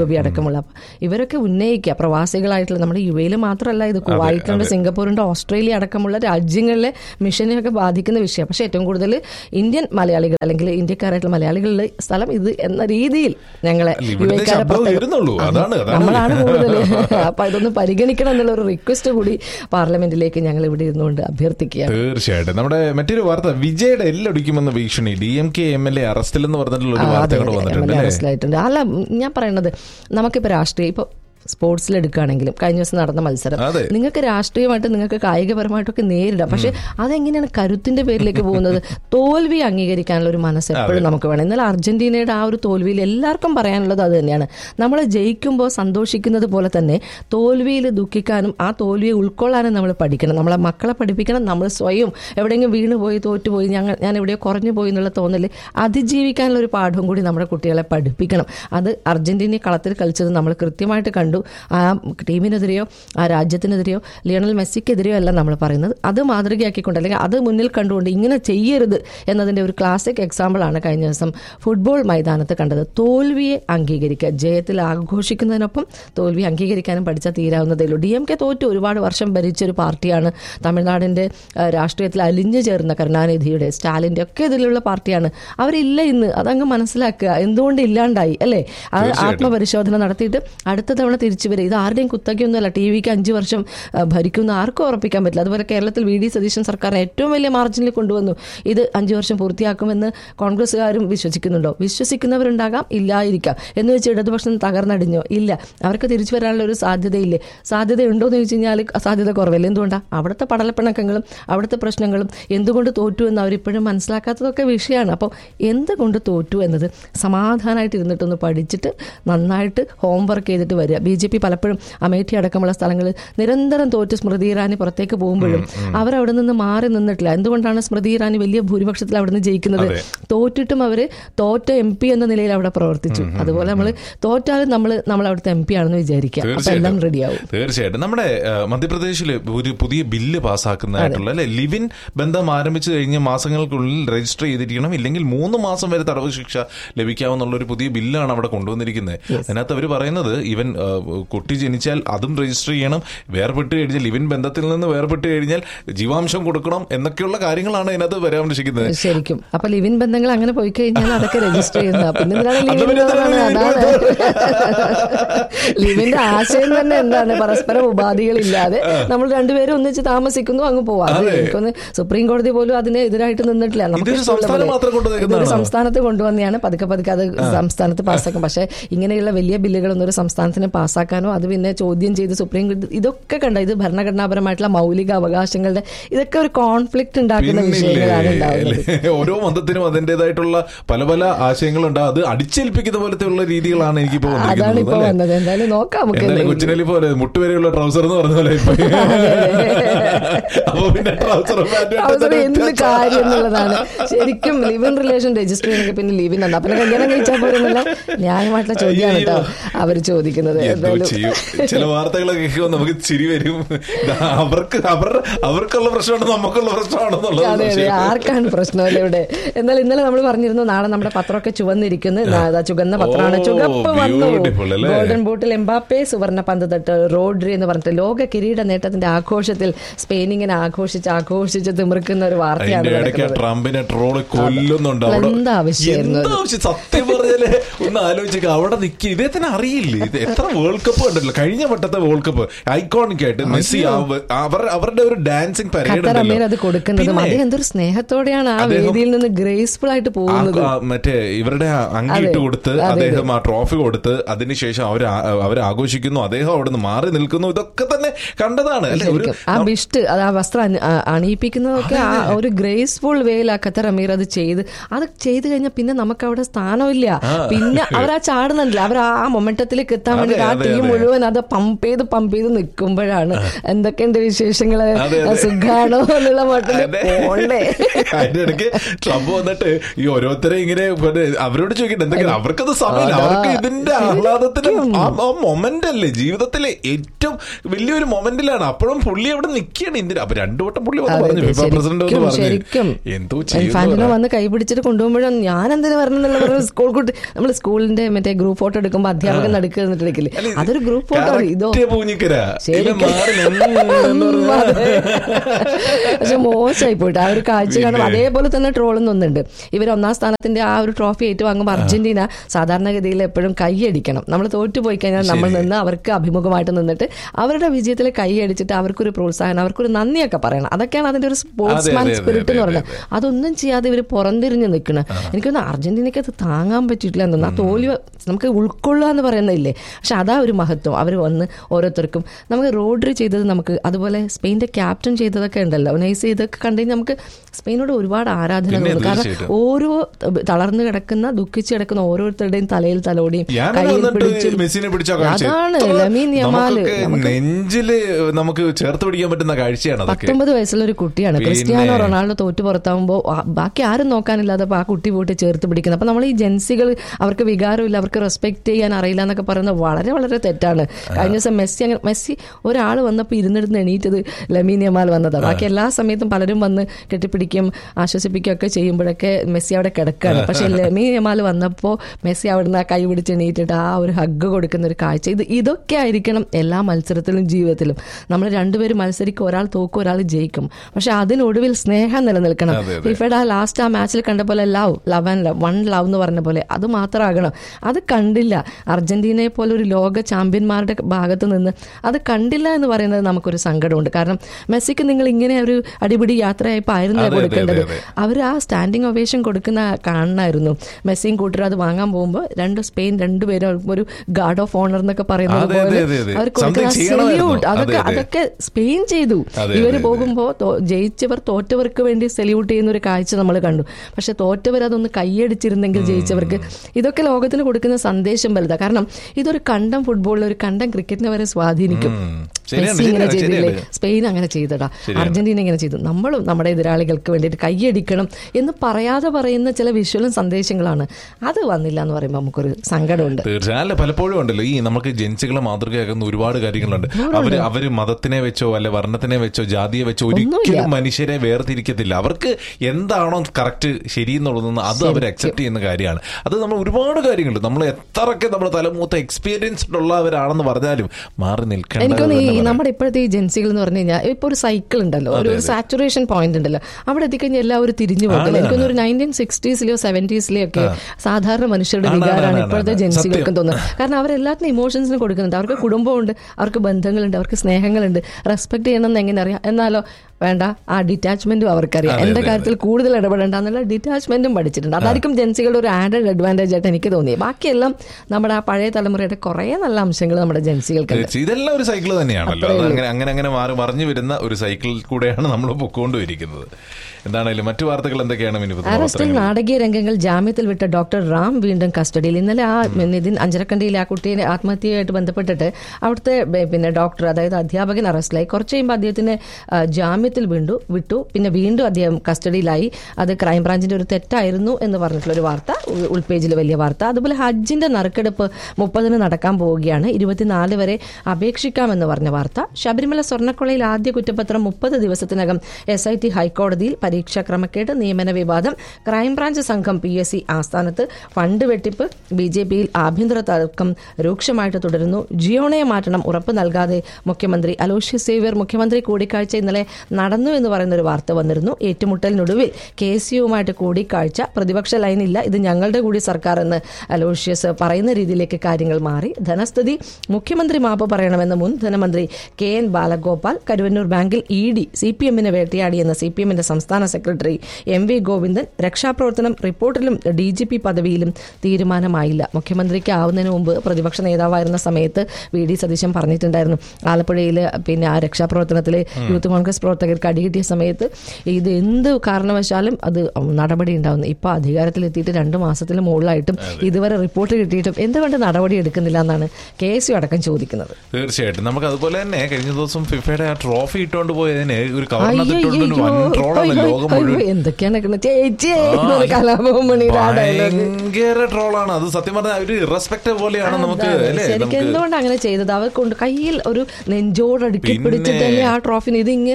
ഗോപി അടക്കമുള്ള അപ്പൊ ഇവരൊക്കെ ഉന്നയിക്കുക പ്രവാസികളായിട്ടുള്ള നമ്മുടെ യു എയിൽ മാത്രമല്ല ഇത് കുവൈറ്റുണ്ട് സിംഗപ്പൂരുണ്ട് ഓസ്ട്രേലിയ അടക്കമുള്ള രാജ്യങ്ങളിലെ മിഷനെയൊക്കെ ബാധിക്കുന്ന വിഷയം പക്ഷെ ഏറ്റവും കൂടുതൽ ഇന്ത്യൻ മലയാളികൾ അല്ലെങ്കിൽ ഇന്ത്യക്കാരായിട്ടുള്ള മലയാളികളുടെ സ്ഥലം ഇത് എന്ന രീതിയിൽ ഞങ്ങളെ അല്ല, യു ഇവിടുത്തെ എക്കാരെ ശബ്ദം പ്രത്യേക- ഉയരുന്നുള്ളൂ. അതാണ്, അതാണ്. നമ്മളാണ് കൂടുതൽ അപ്പൊ ഇതൊന്ന് പരിഗണിക്കണം എന്നുള്ള ഒരു റിക്വസ്റ്റ് കൂടി പാർലമെന്റിലേക്ക് ഞങ്ങൾ ഇവിടെ ഇരുന്നുകൊണ്ട് അഭ്യർത്ഥിക്കുകയാണ് തീർച്ചയായിട്ടും നമ്മുടെ മറ്റൊരു വാർത്ത വിജയുടെ എല്ലൊടിക്കുമെന്ന ഭീഷണി D M K M L A അറസ്റ്റിൽ എന്ന് പറഞ്ഞിട്ടുള്ള ഒരു ആ, വാർത്ത അതെ, കൂടെ അതെ, വന്നിട്ടുണ്ട് MLA അല്ലേ മനസ്സിലായിട്ടുണ്ട് അല്ല ഞാൻ പറയണത് നമുക്കിപ്പോ രാഷ്ട്രീയം ഇപ്പൊ സ്പോർട്സിൽ എടുക്കുകയാണെങ്കിലും കഴിഞ്ഞ ദിവസം നടന്ന മത്സരം അതെ. നിങ്ങൾക്ക് രാഷ്ട്രീയമായിട്ട് നിങ്ങൾക്ക് കായികപരമായിട്ടൊക്കെ നേരിടാം പക്ഷെ അതെങ്ങനെയാണ് കരുത്തിന്റെ പേരിലേക്ക് പോകുന്നത് തോൽവി അംഗീകരിക്കാനുള്ള ഒരു മനസ്സ് എപ്പോഴും നമുക്ക് വേണം ഇന്നലെ അർജന്റീനയുടെ ആ ഒരു തോൽവിയിൽ എല്ലാവർക്കും പറയാനുള്ളത് അത് തന്നെയാണ് നമ്മൾ ജയിക്കുമ്പോൾ സന്തോഷിക്കുന്നത് പോലെ തന്നെ തോൽവിയിൽ ദുഃഖിക്കാനും ആ തോൽവിയെ ഉൾക്കൊള്ളാനും നമ്മൾ പഠിക്കണം നമ്മളെ മക്കളെ പഠിപ്പിക്കണം നമ്മൾ സ്വയം എവിടെയെങ്കിലും വീണുപോയി തോറ്റുപോയി ഞങ്ങൾ ഞാൻ എവിടെയോ കുറഞ്ഞു പോയി എന്നുള്ള തോന്നല് അതിജീവിക്കാനുള്ള ഒരു പാഠവും കൂടി നമ്മുടെ കുട്ടികളെ പഠിപ്പിക്കണം അത് അർജന്റീന കളത്തിൽ കളിച്ചത് നമ്മൾ കൃത്യമായിട്ട് കണ്ടു ആ ടീമിനെതിരെയോ ആ രാജ്യത്തിനെതിരെയോ ലിയണൽ മെസ്സിക്കെതിരെയോ അല്ല നമ്മൾ പറയുന്നത് അത് മാതൃകയാക്കിക്കൊണ്ട് അല്ലെങ്കിൽ അത് മുന്നിൽ കണ്ടുകൊണ്ട് ഇങ്ങനെ ചെയ്യരുത് എന്നതിന്റെ ഒരു ക്ലാസിക് എക്സാമ്പിൾ ആണ് കഴിഞ്ഞ ദിവസം ഫുട്ബോൾ മൈതാനത്ത് കണ്ടത് തോൽവിയെ അംഗീകരിക്കുക ജയത്തിൽ ആഘോഷിക്കുന്നതിനൊപ്പം തോൽവി അംഗീകരിക്കാനും പഠിച്ചാൽ തീരാവുന്നതേ ഉള്ളൂ ഡി എം കെ തോറ്റു ഒരുപാട് വർഷം ഭരിച്ച ഒരു പാർട്ടിയാണ് തമിഴ്നാടിന്റെ ആ, രാഷ്ട്രീയത്തിൽ അലിഞ്ഞു ചേർന്ന കരുണാനിധിയുടെ സ്റ്റാലിന്റെ ഒക്കെ ഇതിലുള്ള പാർട്ടിയാണ് അവരില്ല ഇന്ന് അതങ്ങ് മനസ്സിലാക്കുക എന്തുകൊണ്ട് ഇല്ലാണ്ടായി അല്ലേ അത് ആത്മപരിശോധന നടത്തിയിട്ട് അടുത്ത തവണ തിരിച്ചു വരിക ഇത് ആരുടെയും കുത്തകയൊന്നുമല്ല ടി വിക്ക് അഞ്ച് വർഷം ആ, ഭരിക്കുന്ന ആർക്കും ഉറപ്പിക്കാൻ പറ്റില്ല അതുപോലെ കേരളത്തിൽ വി ഡി സതീശൻ സർക്കാർ ഏറ്റവും വലിയ മാർജിനിൽ കൊണ്ടുവന്നു ഇത് അഞ്ചു വർഷം പൂർത്തിയാക്കുമെന്ന് കോൺഗ്രസ്സുകാരും വിശ്വസിക്കുന്നുണ്ടോ വിശ്വസിക്കുന്നവരുണ്ടാകാം ഇല്ലായിരിക്കാം എന്ന് വെച്ച് ഇടതുപക്ഷം തകർന്നടിഞ്ഞോ ഇല്ല അവർക്ക് തിരിച്ചു വരാനുള്ള ഒരു സാധ്യതയില്ലേ സാധ്യതയുണ്ടോ എന്ന് ചോദിച്ചു കഴിഞ്ഞാൽ സാധ്യത കുറവല്ല എന്തുകൊണ്ടാണ് അവിടുത്തെ പടലപ്പിണക്കങ്ങളും അവിടുത്തെ പ്രശ്നങ്ങളും എന്തുകൊണ്ട് തോറ്റു എന്ന് അവരിപ്പോഴും മനസ്സിലാക്കാത്തതൊക്കെ വിഷയമാണ് അപ്പോൾ എന്തുകൊണ്ട് തോറ്റു എന്നത് സമാധാനമായിട്ട് ഇരുന്നിട്ടൊന്ന് പഠിച്ചിട്ട് നന്നായിട്ട് ഹോംവർക്ക് ചെയ്തിട്ട് വരിക ബി ജെ പി പലപ്പോഴും അമേഠി അടക്കമുള്ള സ്ഥലങ്ങളിൽ നിരന്തരം തോറ്റ് സ്മൃതി ഇറാനി പുറത്തേക്ക് പോകുമ്പോഴും അവരവിടെ നിന്ന് മാറി നിന്നിട്ടില്ല എന്തുകൊണ്ടാണ് സ്മൃതി ഇറാനി വലിയ ഭൂരിപക്ഷത്തിൽ അവിടെ നിന്ന് ജയിക്കുന്നത് അതെ. തോറ്റിട്ടും അവര് തോറ്റ എം പി എന്ന നിലയിൽ അവിടെ പ്രവർത്തിച്ചു അതുപോലെ നമ്മൾ തോറ്റാലും നമ്മൾ നമ്മൾ അവിടുത്തെ എം പി ആണെന്ന് വിചാരിക്കുക അപ്പൊ എല്ലാം റെഡിയാവും തീർച്ചയായിട്ടും നമ്മുടെ ആ, മധ്യപ്രദേശിൽ ഒരു പുതിയ ബില്ല് പാസ്സാക്കുന്നതായിട്ടുള്ള അല്ലെ ലിവിൻ ബന്ധം ആരംഭിച്ചു കഴിഞ്ഞ മാസങ്ങൾക്കുള്ളിൽ രജിസ്റ്റർ ചെയ്തിരിക്കണം ഇല്ലെങ്കിൽ മൂന്ന് മാസം വരെ തടവ് ശിക്ഷ ലഭിക്കാവുന്നുള്ള ഒരു പുതിയ ബില്ലാണ് അവിടെ കൊണ്ടുവന്നിരിക്കുന്നത് അതിനകത്ത് അവർ പറയുന്നത് ഇവൻ ആ, കുട്ടി ജനിച്ചാൽ അതും രജിസ്റ്റർ ചെയ്യണം വേർപെട്ട് കഴിഞ്ഞാൽ ലിവിൻ ബന്ധത്തിൽ നിന്ന് വേർപെട്ട് കഴിഞ്ഞാൽ ജീവാംശം കൊടുക്കണം എന്നൊക്കെയുള്ള കാര്യങ്ങളാണ് ഇതിനകത്ത് പരാമർശിക്കുന്നത് ശരിക്കും അപ്പൊ ലിവിൻ ബന്ധങ്ങൾ അങ്ങനെ പോയി കഴിഞ്ഞാൽ അതൊക്കെ രജിസ്റ്റർ ചെയ്യുന്ന പിന്നെ എന്തിനാണ് അത് ലിവിൻ പിന്നെ ബന്ധം? എന്തിനാണ് അതാണ് ലിവിന്റെ ആശയം തന്നെ എന്താണ് പരസ്പര ഉപാധികളില്ലാതെ നമ്മൾ രണ്ടുപേരും ഒന്നിച്ച് താമസിക്കുന്നു അങ്ങ് പോവാം അത് അതെ. എനിക്കൊന്ന് സുപ്രീം കോടതി പോലും അതിന് എതിരായിട്ട് നിന്നിട്ടില്ല നമുക്ക് ഇതൊരു ഇഷ്ടമുള്ള സംസ്ഥാനം പോലെ. മാത്രം കൊണ്ടുവന്നേക്കുന്നതാണോ? ഇതൊരു സംസ്ഥാനത്ത് കൊണ്ടുവന്നെയാണ് പതുക്കെ പതുക്കെ അത് സംസ്ഥാനത്ത് പാസ്സാക്കും പക്ഷേ ഇങ്ങനെയുള്ള വലിയ ബില്ലുകളൊന്നും ഒരു സംസ്ഥാനത്തിന് പാസ്സാക്കാനോ അത് പിന്നെ ചോദ്യം ചെയ്ത് സുപ്രീം കോടതി ഇതൊക്കെ കണ്ട ഇത് ഭരണഘടനാപരമായിട്ടുള്ള മൗലിക അവകാശങ്ങളുടെ ഇതൊക്കെ ഒരു കോൺഫ്ലിക്ട് ഉണ്ടാക്കുന്ന വിഷയങ്ങളാണ് ഉണ്ടാവുന്നത് പിന്നില്ലേ? ഓരോ മതത്തിനും അതിന്റേതായിട്ടുള്ള പല പല ആശയങ്ങളുണ്ട് അത് അടിച്ചേൽപ്പിക്കുന്ന പോലത്തെ ഉള്ള രീതികളാണ് എനിക്കിപ്പോ അതാണ് വന്നിരിക്കുന്നത് ഇപ്പൊ അല്ലേ? വന്നത് എന്തായാലും നോക്കാം നമുക്ക് എന്തായാലും എന്തെങ്കിലും. കൊച്ചിനെലി പോലെ മുട്ടുവരെയുള്ള ട്രൗസർ എന്ന് പറഞ്ഞ പോലെ ഇപ്പൊ അപ്പൊ പിന്നെ ട്രൗസർ അവസരം എന്ത് കാര്യം എന്നുള്ളതാണ് ശരിക്കും ലിവ് ഇൻ റിലേഷൻ രജിസ്റ്റർ ചെയ്യണമെങ്കിൽ പിന്നെ ലിവിൻ എന്നാ പിന്നെ കല്യാണം കഴിച്ചാൽ പോരെന്നുള്ള ന്യായമായിട്ടുള്ള ചോദ്യമാണ് കേട്ടോ അവര് ചോദിക്കുന്നത് എന്തോ എന്തായാലും ചെയ്യും ചില വാർത്തകളൊക്കെ കേൾക്കുമ്പോൾ നമുക്ക് ചിരി വരും ഇത് അവർക്ക് അവർ അവർക്കുള്ള പ്രശ്നമാണ് നമുക്കുള്ള പ്രശ്നമാണെന്നുള്ളത് അതെ അതെ സംശയം. ആർക്കാണ് പ്രശ്നമല്ല ഇവിടെ എന്നാൽ ഇന്നലെ നമ്മൾ പറഞ്ഞിരുന്നു നാളെ നമ്മുടെ പത്രമൊക്കെ ചുവന്നിരിക്കുന്നു നാ- ദാ ചുവന്ന പത്രമാണ് ഓ, ചുവപ്പ് വന്നു beautiful അല്ലേ? ഗോൾഡൻ ബൂട്ടിൽ എംബാപ്പെ സുവർണ പന്ത് തട്ട് റോഡ്രി എന്ന് പറഞ്ഞിട്ട് ലോക കിരീട നേട്ടത്തിന്റെ ആഘോഷത്തിൽ സ്പെയിൻ ഇങ്ങനെ ആഘോഷിച്ച് ആഘോഷിച്ച് തിമിർക്കുന്ന ഒരു വാർത്തയാണ് അതിന്റെ ഇടയ്ക്ക് നടക്കുന്നത് ട്രംപിനെ ട്രോള് കൊല്ലുന്നുണ്ട് അവിടെ എന്താ ആവശ്യമായിരുന്നു എന്താ ആവശ്യം സത്യം പറഞ്ഞാല് ഒന്ന് ആലോചിക്കുക അവിടെ നിൽക്കി ഇദ്ദേഹത്തിന് അറിയില്ലേ ഇത് എത്ര വേൾഡ് കപ്പ് കണ്ടല്ലോ കഴിഞ്ഞ വട്ടത്തെ വേൾഡ് കപ്പ് ഐക്കോണിക് ആയിട്ട് മെസ്സി ആ വ- അവർ അവരുടെ ഒരു ഡാൻസിങ് പരേഡ് ഖത്തർ അമീർ അത് കൊടുക്കുന്നതും അത് എന്തൊരു സ്നേഹത്തോടെയാണ് ആ അദ്ദേഹം- വേദിയിൽ നിന്ന് ഗ്രേസ്ഫുൾ ആയിട്ട് പോകുന്നത് മറ്റേ ഇവരുടെ ആ അങ്കി അതെ. ഇട്ട് കൊടുത്ത് അതെ, അദ്ദേഹം ആ ട്രോഫി കൊടുത്ത് അതിനുശേഷം അവർ അവർ ആഘോഷിക്കുന്നു അദ്ദേഹം അവിടെ നിന്ന് മാറി നിൽക്കുന്നു ഇതൊക്കെ തന്നെ കണ്ടതാണ് അല്ലെ ഒരു ശരിക്കും. ആ ബിസ്റ്റ് അത് ആ വസ്ത്രം അണി- ആ- അണിയിപ്പിക്കുന്നതൊക്കെ ആ ഒരു ഗ്രേസ്ഫുൾ വേയിൽ ആ ഖത്തർ അമീർ അത് ചെയ്ത് അത് ചെയ്ത് കഴിഞ്ഞാൽ പിന്നെ നമുക്ക് അവിടെ സ്ഥാനമില്ല പിന്നെ അവർ ആ ചാടുന്നുണ്ടല്ലോ അവർ ആ മൊമെന്റത്തിലേക്ക് എത്താൻ അതെ, വേണ്ടി ആ അതെ, ടീം അതെ. മുഴുവൻ അത് പമ്പ് ചെയ്ത് പമ്പ് ചെയ്ത് നിൽക്കുമ്പോഴാണ് എന്തൊക്കെയുണ്ട് വിശേഷങ്ങള് അതെ, അതെ. സുഖാണോ എന്നുള്ള മട്ടില് അതെ. പോണ്ടേ അതിന്റെ ഇടയ്ക്ക് ട്രംപ് വന്നിട്ട് ഈ ഓരോരുത്തരെ ഇങ്ങനെ കൊണ്ട് അവരോട് ചോദിക്കട്ടെ എന്തെങ്കിലും അവർക്കത് സമയമില്ല അതാ. അവർക്ക് ഇതിന്റെ ആഹ്ലാദത്തിന് ആ മൊമെന്റ് അല്ലേ ജീവിതത്തിലെ ഏറ്റവും വലിയൊരു മൊമെന്റിലാണ് അപ്പോഴും പുള്ളി അവിടെ നിൽക്കുകയാണ് ഇന്ത്യ അപ്പൊ രണ്ടു വട്ടം പുള്ളി വന്ന് അതെ, പറഞ്ഞു അതെ, ഫിഫ പ്രസിഡന്റ് ശരിക്കും പറഞ്ഞു ശരിക്കും എന്തോ ഇൻഫാന്റിനോ ചെയ്യുന്നു വന്ന് കൈ പിടിച്ചിട്ട് കൊണ്ടുപോകുമ്പോഴും ഞാൻ എന്തിനു വരണം എന്നുള്ള പറഞ്ഞ സ്കൂൾ കുട്ടി എന്നിട്ട് നമ്മൾ സ്കൂളിന്റെ മറ്റേ ഗ്രൂപ്പ് ഫോട്ടോ എടുക്കുമ്പോൾ അധ്യാപകൻ നടുക്ക് നിന്നിട്ട് എടുക്കില്ലേ അല്ല, ഇത് അതൊരു ഗ്രൂപ്പ് ഫോട്ടോ ഇതോ correct പൂഞ്ഞിക്കര ശരിക്കും. ഇത് മാറി നിന്ന് എന്ന് ഉം, പറഞ്ഞാ- അതെ. പക്ഷെ മോശമായി പോയിട്ട് ആ ഒരു കാഴ്ച കാണുമ്പോൾ പിന്നെ. അതേപോലെ തന്നെ ട്രോളുന്നുണ്ട് ഇവർ ഒന്നാം സ്ഥാനത്തിന്റെ ആ ഒരു ട്രോഫി ഏറ്റുവാങ്ങുമ്പോൾ അർജന്റീന സാധാരണഗതിയിൽ എപ്പോഴും കൈയടിക്കണം നമ്മൾ തോറ്റു പോയി കഴിഞ്ഞാൽ നമ്മൾ നിന്ന് അവർക്ക് അഭിമുഖമായിട്ട് നിന്നിട്ട് അവരുടെ വിജയത്തിൽ കൈയടിച്ചിട്ട് അവർക്കൊരു പ്രോത്സാഹനം അവർക്കൊരു നന്ദിയൊക്കെ പറയണം അതൊക്കെയാണ് അതിന്റെ ഒരു സ്പോർട്സ്മാൻ അതെ, അതെ, സ്പിരിറ്റ് എന്ന് അതെ, പറഞ്ഞാൽ അതൊന്നും ചെയ്യാതെ ഇവർ പുറംതിരിഞ്ഞ് നിൽക്കണം എനിക്കൊന്ന് അർജന്റീനയ്ക്ക് അത് താങ്ങാൻ പറ്റിയിട്ടില്ല എന്ന് തോന്നുന്നു ആ തോൽവി നമുക്ക് ഉൾക്കൊള്ളുക എന്ന് പറയുന്നില്ലേ പക്ഷെ അതാ ഒരു മഹത്വം അവർ വന്ന് ഓരോരുത്തർക്കും നമുക്ക് റോഡ്രി ചെയ്തത് നമുക്ക് അതുപോലെ സ്പെയിന്റെ ക്യാപ്റ്റൻ ചെയ്തതൊക്കെ ഉണ്ടല്ലോ നൈസ് ചെയ്തൊക്കെ കണ്ടു കഴിഞ്ഞാൽ നമുക്ക് സ്പെയിനോട് ഒരുപാട് ആരാധന പിന്നെ തോന്നും കാരണം തീർച്ചയായിട്ടും. ഓരോ തളർന്നു കിടക്കുന്ന ദുഃഖിച്ച് കിടക്കുന്ന ഓരോരുത്തരുടെയും തലയിൽ തലോടിയും ഞാൻ കയ്യിൽ വന്നിട്ട് പിടിച്ചും മെസ്സിനെ പിടിച്ച കാഴ്ച അതാണ് എത്ര ലമീൻ യമാല് നമുക്കൊക്കെ നെഞ്ചില് നമുക്ക് ചേർത്ത് പിടിക്കാൻ പറ്റുന്ന കാഴ്ചയാണ് അതൊക്കെ പത്തൊമ്പത് വയസ്സുള്ള ഒരു കുട്ടിയാണ് പിന്നെ. ക്രിസ്ത്യാനോ റൊണാൾഡോ തോറ്റു പുറത്താവുമ്പോൾ ബാക്കി ആരും നോക്കാനില്ലാതെ ആ കുട്ടി പോയിട്ട് ചേർത്ത് പിടിക്കുന്നത് അപ്പൊ നമ്മൾ ഈ ജെൻസികൾ അവർക്ക് വികാരമില്ല അവർക്ക് റെസ്പെക്ട് ചെയ്യാൻ അറിയില്ല എന്നൊക്കെ പറയുന്നത് വളരെ വളരെ തെറ്റാണ് കഴിഞ്ഞ ദിവസം മെസ്സി അങ്ങനെ മെസ്സി ഒരാൾ വന്നപ്പോൾ ഇരുന്നിരുന്ന് എണീറ്റത് ലമീൻ യമാൽ വന്നതാണ് ബാക്കി എല്ലാ സമയത്തും പലരും വന്ന് കെട്ടിപ്പിടിക്കും ആശ്വസിപ്പിക്കുകയും ഒക്കെ ചെയ്യുമ്പോഴൊക്കെ മെസ്സി അവിടെ കിടക്കുകയാണ് പക്ഷെ ലമീൻ യമാൽ വന്നപ്പോൾ മെസ്സി അവിടുന്ന് ആ കൈ പിടിച്ച് എണീറ്റിട്ട് ആ ഒരു ഹഗ് കൊടുക്കുന്ന ഒരു കാഴ്ച ഇത് ഇതൊക്കെ ആയിരിക്കണം എല്ലാ മത്സരത്തിലും ജീവിതത്തിലും നമ്മൾ രണ്ടുപേരും മത്സരിക്കും ഒരാൾ തോക്കും ഒരാൾ ജയിക്കും പക്ഷെ അതിനൊടുവിൽ സ്നേഹം നിലനിൽക്കണം അതെ, അതെ. ഫിഫയുടെ ആ ലാസ്റ്റ് ആ മാച്ചിൽ കണ്ട പോലെ love love and love one love എന്ന് പറഞ്ഞ പോലെ അത് മാത്രമാകണം അത് കണ്ടില്ല അർജന്റീനയെ പോലെ ഒരു ലോക ചാമ്പ്യന്മാരുടെ ഭാഗത്ത് നിന്ന് അത് കണ്ടില്ല എന്ന് പറയുന്നത് നമുക്കൊരു സങ്കടമുണ്ട് കാരണം മെസ്സിക്ക് നിങ്ങൾ ഇങ്ങനെ ഒരു അടിപിടി യാത്രയായപ്പോൾ ആയിരുന്നു അതെ, അതെ, കൊടുക്കേണ്ടത് അതെ, അതെ. അവർ ആ സ്റ്റാൻഡിങ് ഒവേഷൻ കൊടുക്കുന്ന കാണണമായിരുന്നു മെസ്സിയും കൂട്ടരും അത് വാങ്ങാൻ പോകുമ്പോൾ രണ്ട് സ്പെയിൻ രണ്ടുപേരും ഒരു ഗാർഡ് ഓഫ് ഓണർ എന്നൊക്കെ പറയുന്നത് അതെ, അതെ, പോലെ അതെ, അതെ. അവർ Something കൊടുക്കുന്ന ചെയ്യണമായിരുന്നു. സല്യൂട്ട് അതൊക്കെ അതെ, അതെ. അതൊക്കെ സ്പെയിൻ ചെയ്തു അതെ, ഇവർ അതെ, അതെ. പോകുമ്പോൾ ജയിച്ചവർ തോറ്റവർക്ക് വേണ്ടി സല്യൂട്ട് ചെയ്യുന്ന ഒരു കാഴ്ച നമ്മൾ കണ്ടു പക്ഷെ തോറ്റവർ അതൊന്ന് കൈയടിച്ചിരുന്നെങ്കിൽ ജയിച്ചവർക്ക് ഇതൊക്കെ ലോകത്തിന് കൊടുക്കുന്ന സന്ദേശം വലുതാ കാരണം ഇതൊരു കണ്ടം ഫുട്ബോളിൽ ഒരു കണ്ടം ക്രിക്കറ്റിനെ വരെ സ്വാധീനിക്കും ഉം. ശരിയാണ്, മെസ്സി ഇങ്ങനെ ശരിയാണ്, ചെയ്തില്ലേ ശരിയാണ്. സ്പെയിൻ അങ്ങനെ ചെയ്തടാ അർജന്റീന ഇങ്ങനെ ചെയ്തു നമ്മളും നമ്മുടെ എതിരാളികൾക്ക് വേണ്ടിയിട്ട് കൈയടിക്കണം എന്ന് പറയാതെ പറയുന്ന ചില വിഷ്വലും സന്ദേശങ്ങളാണ് അത് വന്നില്ല എന്ന് പറയുമ്പോൾ നമുക്കൊരു സങ്കടമുണ്ട് തീർച്ചയായും അല്ല പലപ്പോഴും ഉണ്ടല്ലോ ഈ നമുക്ക് ജനിച്ചുകളെ മാതൃകയാക്കുന്ന ഒരുപാട് കാര്യങ്ങളുണ്ട് അവര് അവര് മതത്തിനെ വെച്ചോ അല്ലെ വർണ്ണത്തിനെ വെച്ചോ ജാതിയെ വെച്ചോ ഒരിക്കലും മനുഷ്യരെ വേർതിരിക്കത്തില്ല അവർക്ക് എന്താണോ കറക്റ്റ് ശരി എന്നുള്ളതെന്ന് അത് അവർ അക്സെപ്റ്റ് ചെയ്യുന്ന കാര്യമാണ് അത് നമ്മൾ ഒരുപാട് കാര്യങ്ങളുണ്ട് നമ്മൾ എത്രയൊക്കെ നമ്മുടെ തലമൂത്ത എക്സ്പീരിയൻസ്ഡ് ഉള്ളവരാണെന്ന് പറഞ്ഞാലും മാറി നിൽക്കേണ്ടത് എനിക്കൊന്ന് ഈ തന്നെ നമ്മുടെ ഇപ്പോഴത്തെ ഈ ജെൻസികൾ എന്ന് പറഞ്ഞു കഴിഞ്ഞാൽ ഇപ്പൊ ഒരു സൈക്കിൾ ഉണ്ടല്ലോ ഒരു സാച്ചുറേഷൻ പോയിന്റ് ഉണ്ടല്ലോ അവിടെ എത്തിക്കഴിഞ്ഞാൽ എല്ലാവരും തിരിഞ്ഞു പോകത്തില്ല എനിക്കൊന്ന് ഒരു നയൻറ്റീൻ സിക്സ്റ്റീസിലെയോ സെവന്റീസിലെയോ ഒക്കെ സാധാരണ മനുഷ്യരുടെ ആണ്, ആണ്, വികാരമാണ് ആണ്, ഇപ്പോഴത്തെ ആണ്. ജെൻസികൾക്കും സത്യം. തോന്നുന്നത് കാരണം അവരെല്ലാത്തിനും ഇമോഷൻസിന് കൊടുക്കുന്നുണ്ട് അവർക്ക് കുടുംബമുണ്ട് അവർക്ക് ബന്ധങ്ങളുണ്ട് അവർക്ക് സ്നേഹങ്ങളുണ്ട് റെസ്പെക്ട് ചെയ്യണമെന്ന് എങ്ങനെ അറിയാം എന്നാലോ വേണ്ട ആ ഡിറ്റാച്ച്മെന്റും അവർക്കറിയാം അതെ, എന്റെ അതെ, കാര്യത്തിൽ കൂടുതൽ ഇടപെടേണ്ട എന്നുള്ള ഡിറ്റാച്ച്മെന്റും പഠിച്ചിട്ടുണ്ട് അതായിരിക്കും ജെൻസികളുടെ ഒരു ആഡഡ് അഡ്വാൻറ്റേജ് ആയിട്ട് എനിക്ക് തോന്നിയത് ബാക്കിയെല്ലാം നമ്മുടെ ആ പഴയ തലമുറയുടെ കുറേ നല്ല അംശങ്ങൾ നമ്മുടെ ജെൻസികൾക്കുണ്ട് തീർച്ചയായും. ഇതെല്ലാം ഒരു സൈക്കിൾ തന്നെയാണല്ലോ അത് അങ്ങനെ അങ്ങനെ അങ്ങനെ മാറി മറിഞ്ഞു വരുന്ന ഒരു സൈക്കിളിൽ കൂടെയാണ് നമ്മൾ പൊക്കോണ്ടിരിക്കുന്നത് എന്താണെങ്കിലും മറ്റു വാർത്തകൾ എന്തൊക്കെയാണ് മിനി പുതിയ അറസ്റ്റിൽ പത്രങ്ങളിൽ? നാടകീയ രംഗങ്ങൾ ജാമ്യത്തിൽ വിട്ട ഡോക്ടർ റാം വീണ്ടും കസ്റ്റഡിയിൽ ഇന്നലെ ആ നിതിൻ അഞ്ചരക്കണ്ടിയിലെ ആ കുട്ടിയെ ആത്മഹത്യയായിട്ട് ബന്ധപ്പെട്ടിട്ട് അവിടുത്തെ ബെ- പിന്നെ ഡോക്ടർ അതായത് അധ്യാപകൻ അറസ്റ്റിലായി കുറച്ച് കഴിയുമ്പോൾ അദ്ദേഹത്തിന് ആ, ജാമ്യത്തിൽ വീണ്ടു വിട്ടു പിന്നെ വീണ്ടും അദ്ദേഹം കസ്റ്റഡിയിലായി അത് ക്രൈംബ്രാഞ്ചിന്റെ ഒരു തെറ്റായിരുന്നു എന്ന് പറഞ്ഞിട്ടുള്ള ഒരു വാർത്ത ഉ- ഉൾപേജിൽ വലിയ വാർത്ത അതുപോലെ ഹജ്ജിന്റെ നറുക്കെടുപ്പ് മുപ്പതിന് നടക്കാൻ പോവുകയാണ് ഇരുപത്തിനാല് വരെ അപേക്ഷിക്കാമെന്ന് പറഞ്ഞ വാർത്ത ശബരിമല സ്വർണ്ണക്കൊളയിൽ ആദ്യ കുറ്റപത്രം മുപ്പത് ദിവസത്തിനകം എസ് ഐ ടി ഹൈക്കോടതിയിൽ പരീക്ഷാ ക്രമക്കേട് നിയമന വിവാദം ക്രൈംബ്രാഞ്ച് സംഘം പി എസ് സി ആസ്ഥാനത്ത് ഫണ്ട് വെട്ടിപ്പ് ബി ജെ പിയിൽ ആഭ്യന്തര തർക്കം രൂക്ഷമായിട്ട് തുടരുന്നു ജിയോണയെ മാറ്റണം ഉറപ്പ് നൽകാതെ മുഖ്യമന്ത്രി അലോഷ്യസ് സേവ്യർ മുഖ്യമന്ത്രി കൂടിക്കാഴ്ച ഇന്നലെ നടന്നു എന്ന് പറയുന്ന ഒരു വാർത്ത വന്നിരുന്നു ഏറ്റുമുട്ടലിനൊടുവിൽ കെ എസ് യുവുമായിട്ട് കൂടിക്കാഴ്ച പ്രതിപക്ഷ ലൈനില്ല ഇത് ഞങ്ങളുടെ കൂടി സർക്കാർ എന്ന് അലോഷ്യസ് പറയുന്ന രീതിയിലേക്ക് കാര്യങ്ങൾ മാറി ധനസ്ഥിതി മുഖ്യമന്ത്രി മാപ്പ് പറയണമെന്ന് മുൻ ധനമന്ത്രി കെ എൻ ബാലഗോപാൽ കരുവന്നൂർ ബാങ്കിൽ ഇ ഡി സി പി എമ്മിനെ വേട്ടയാടിയെന്ന സി പി എമ്മിന്റെ സംസ്ഥാന സെക്രട്ടറി എം വി ഗോവിന്ദൻ രക്ഷാപ്രവർത്തനം റിപ്പോർട്ടിലും ഡി ജി പി പദവിയിലും തീരുമാനമായില്ല മുഖ്യമന്ത്രിക്ക് ആവുന്നതിന് മുമ്പ് പ്രതിപക്ഷ നേതാവായിരുന്ന സമയത്ത് വി ഡി സതീശൻ പറഞ്ഞിട്ടുണ്ടായിരുന്നു ആലപ്പുഴയിൽ പിന്നെ ആ രക്ഷാപ്രവർത്തനത്തിൽ യൂത്ത് കോൺഗ്രസ് പ്രവർത്തകർക്ക് അടികിട്ടിയ സമയത്ത് ഇത് എന്ത് കാരണവശാലും അത് നടപടി ഉണ്ടാവുന്നു ഇപ്പൊ അധികാരത്തിലെത്തിയിട്ട് രണ്ട് മാസത്തിന് മുകളിലായിട്ടും ഇതുവരെ റിപ്പോർട്ട് കിട്ടിയിട്ടും എന്തുകൊണ്ട് നടപടി എടുക്കുന്നില്ല എന്നാണ് കെ എസ് യു അടക്കം ചോദിക്കുന്നത് തീർച്ചയായിട്ടും നമുക്ക് അതുപോലെ തന്നെ കഴിഞ്ഞ ദിവസം ഫിഫയുടെ ആ ട്രോഫി ഇട്ടുകൊണ്ട് പോയതിന് ഒരു അയ്യോ, കവർണത്തിട്ടുകൊണ്ട് വൻ ട്രോളാണ് അയ്യോ, ലോകം അയ്യോ, മുഴുവൻ എന്തൊക്കെയാണ് കിടക്കുന്നത്? ചേച്ചി എന്നൊരു കലാഭവൻ മണിയുടെ ആ dialogue. ഭയങ്കര ട്രോളാണ് അത് സത്യം പറഞ്ഞാൽ ഒരു ഇറസ്പെക്ട് പോലെയാണ് നമുക്ക് അതാണ്. അല്ലേ ശരിക്കും നമുക്ക് എന്തുകൊണ്ട് അങ്ങനെ ചെയ്തത് അവർ കൊണ്ട് കയ്യിൽ ഒരു നെഞ്ചോടടുക്കി പിന്നെ. പിടിച്ചിട്ടല്ലേ ആ ട്രോഫിന് ഇതിങ്ങനെ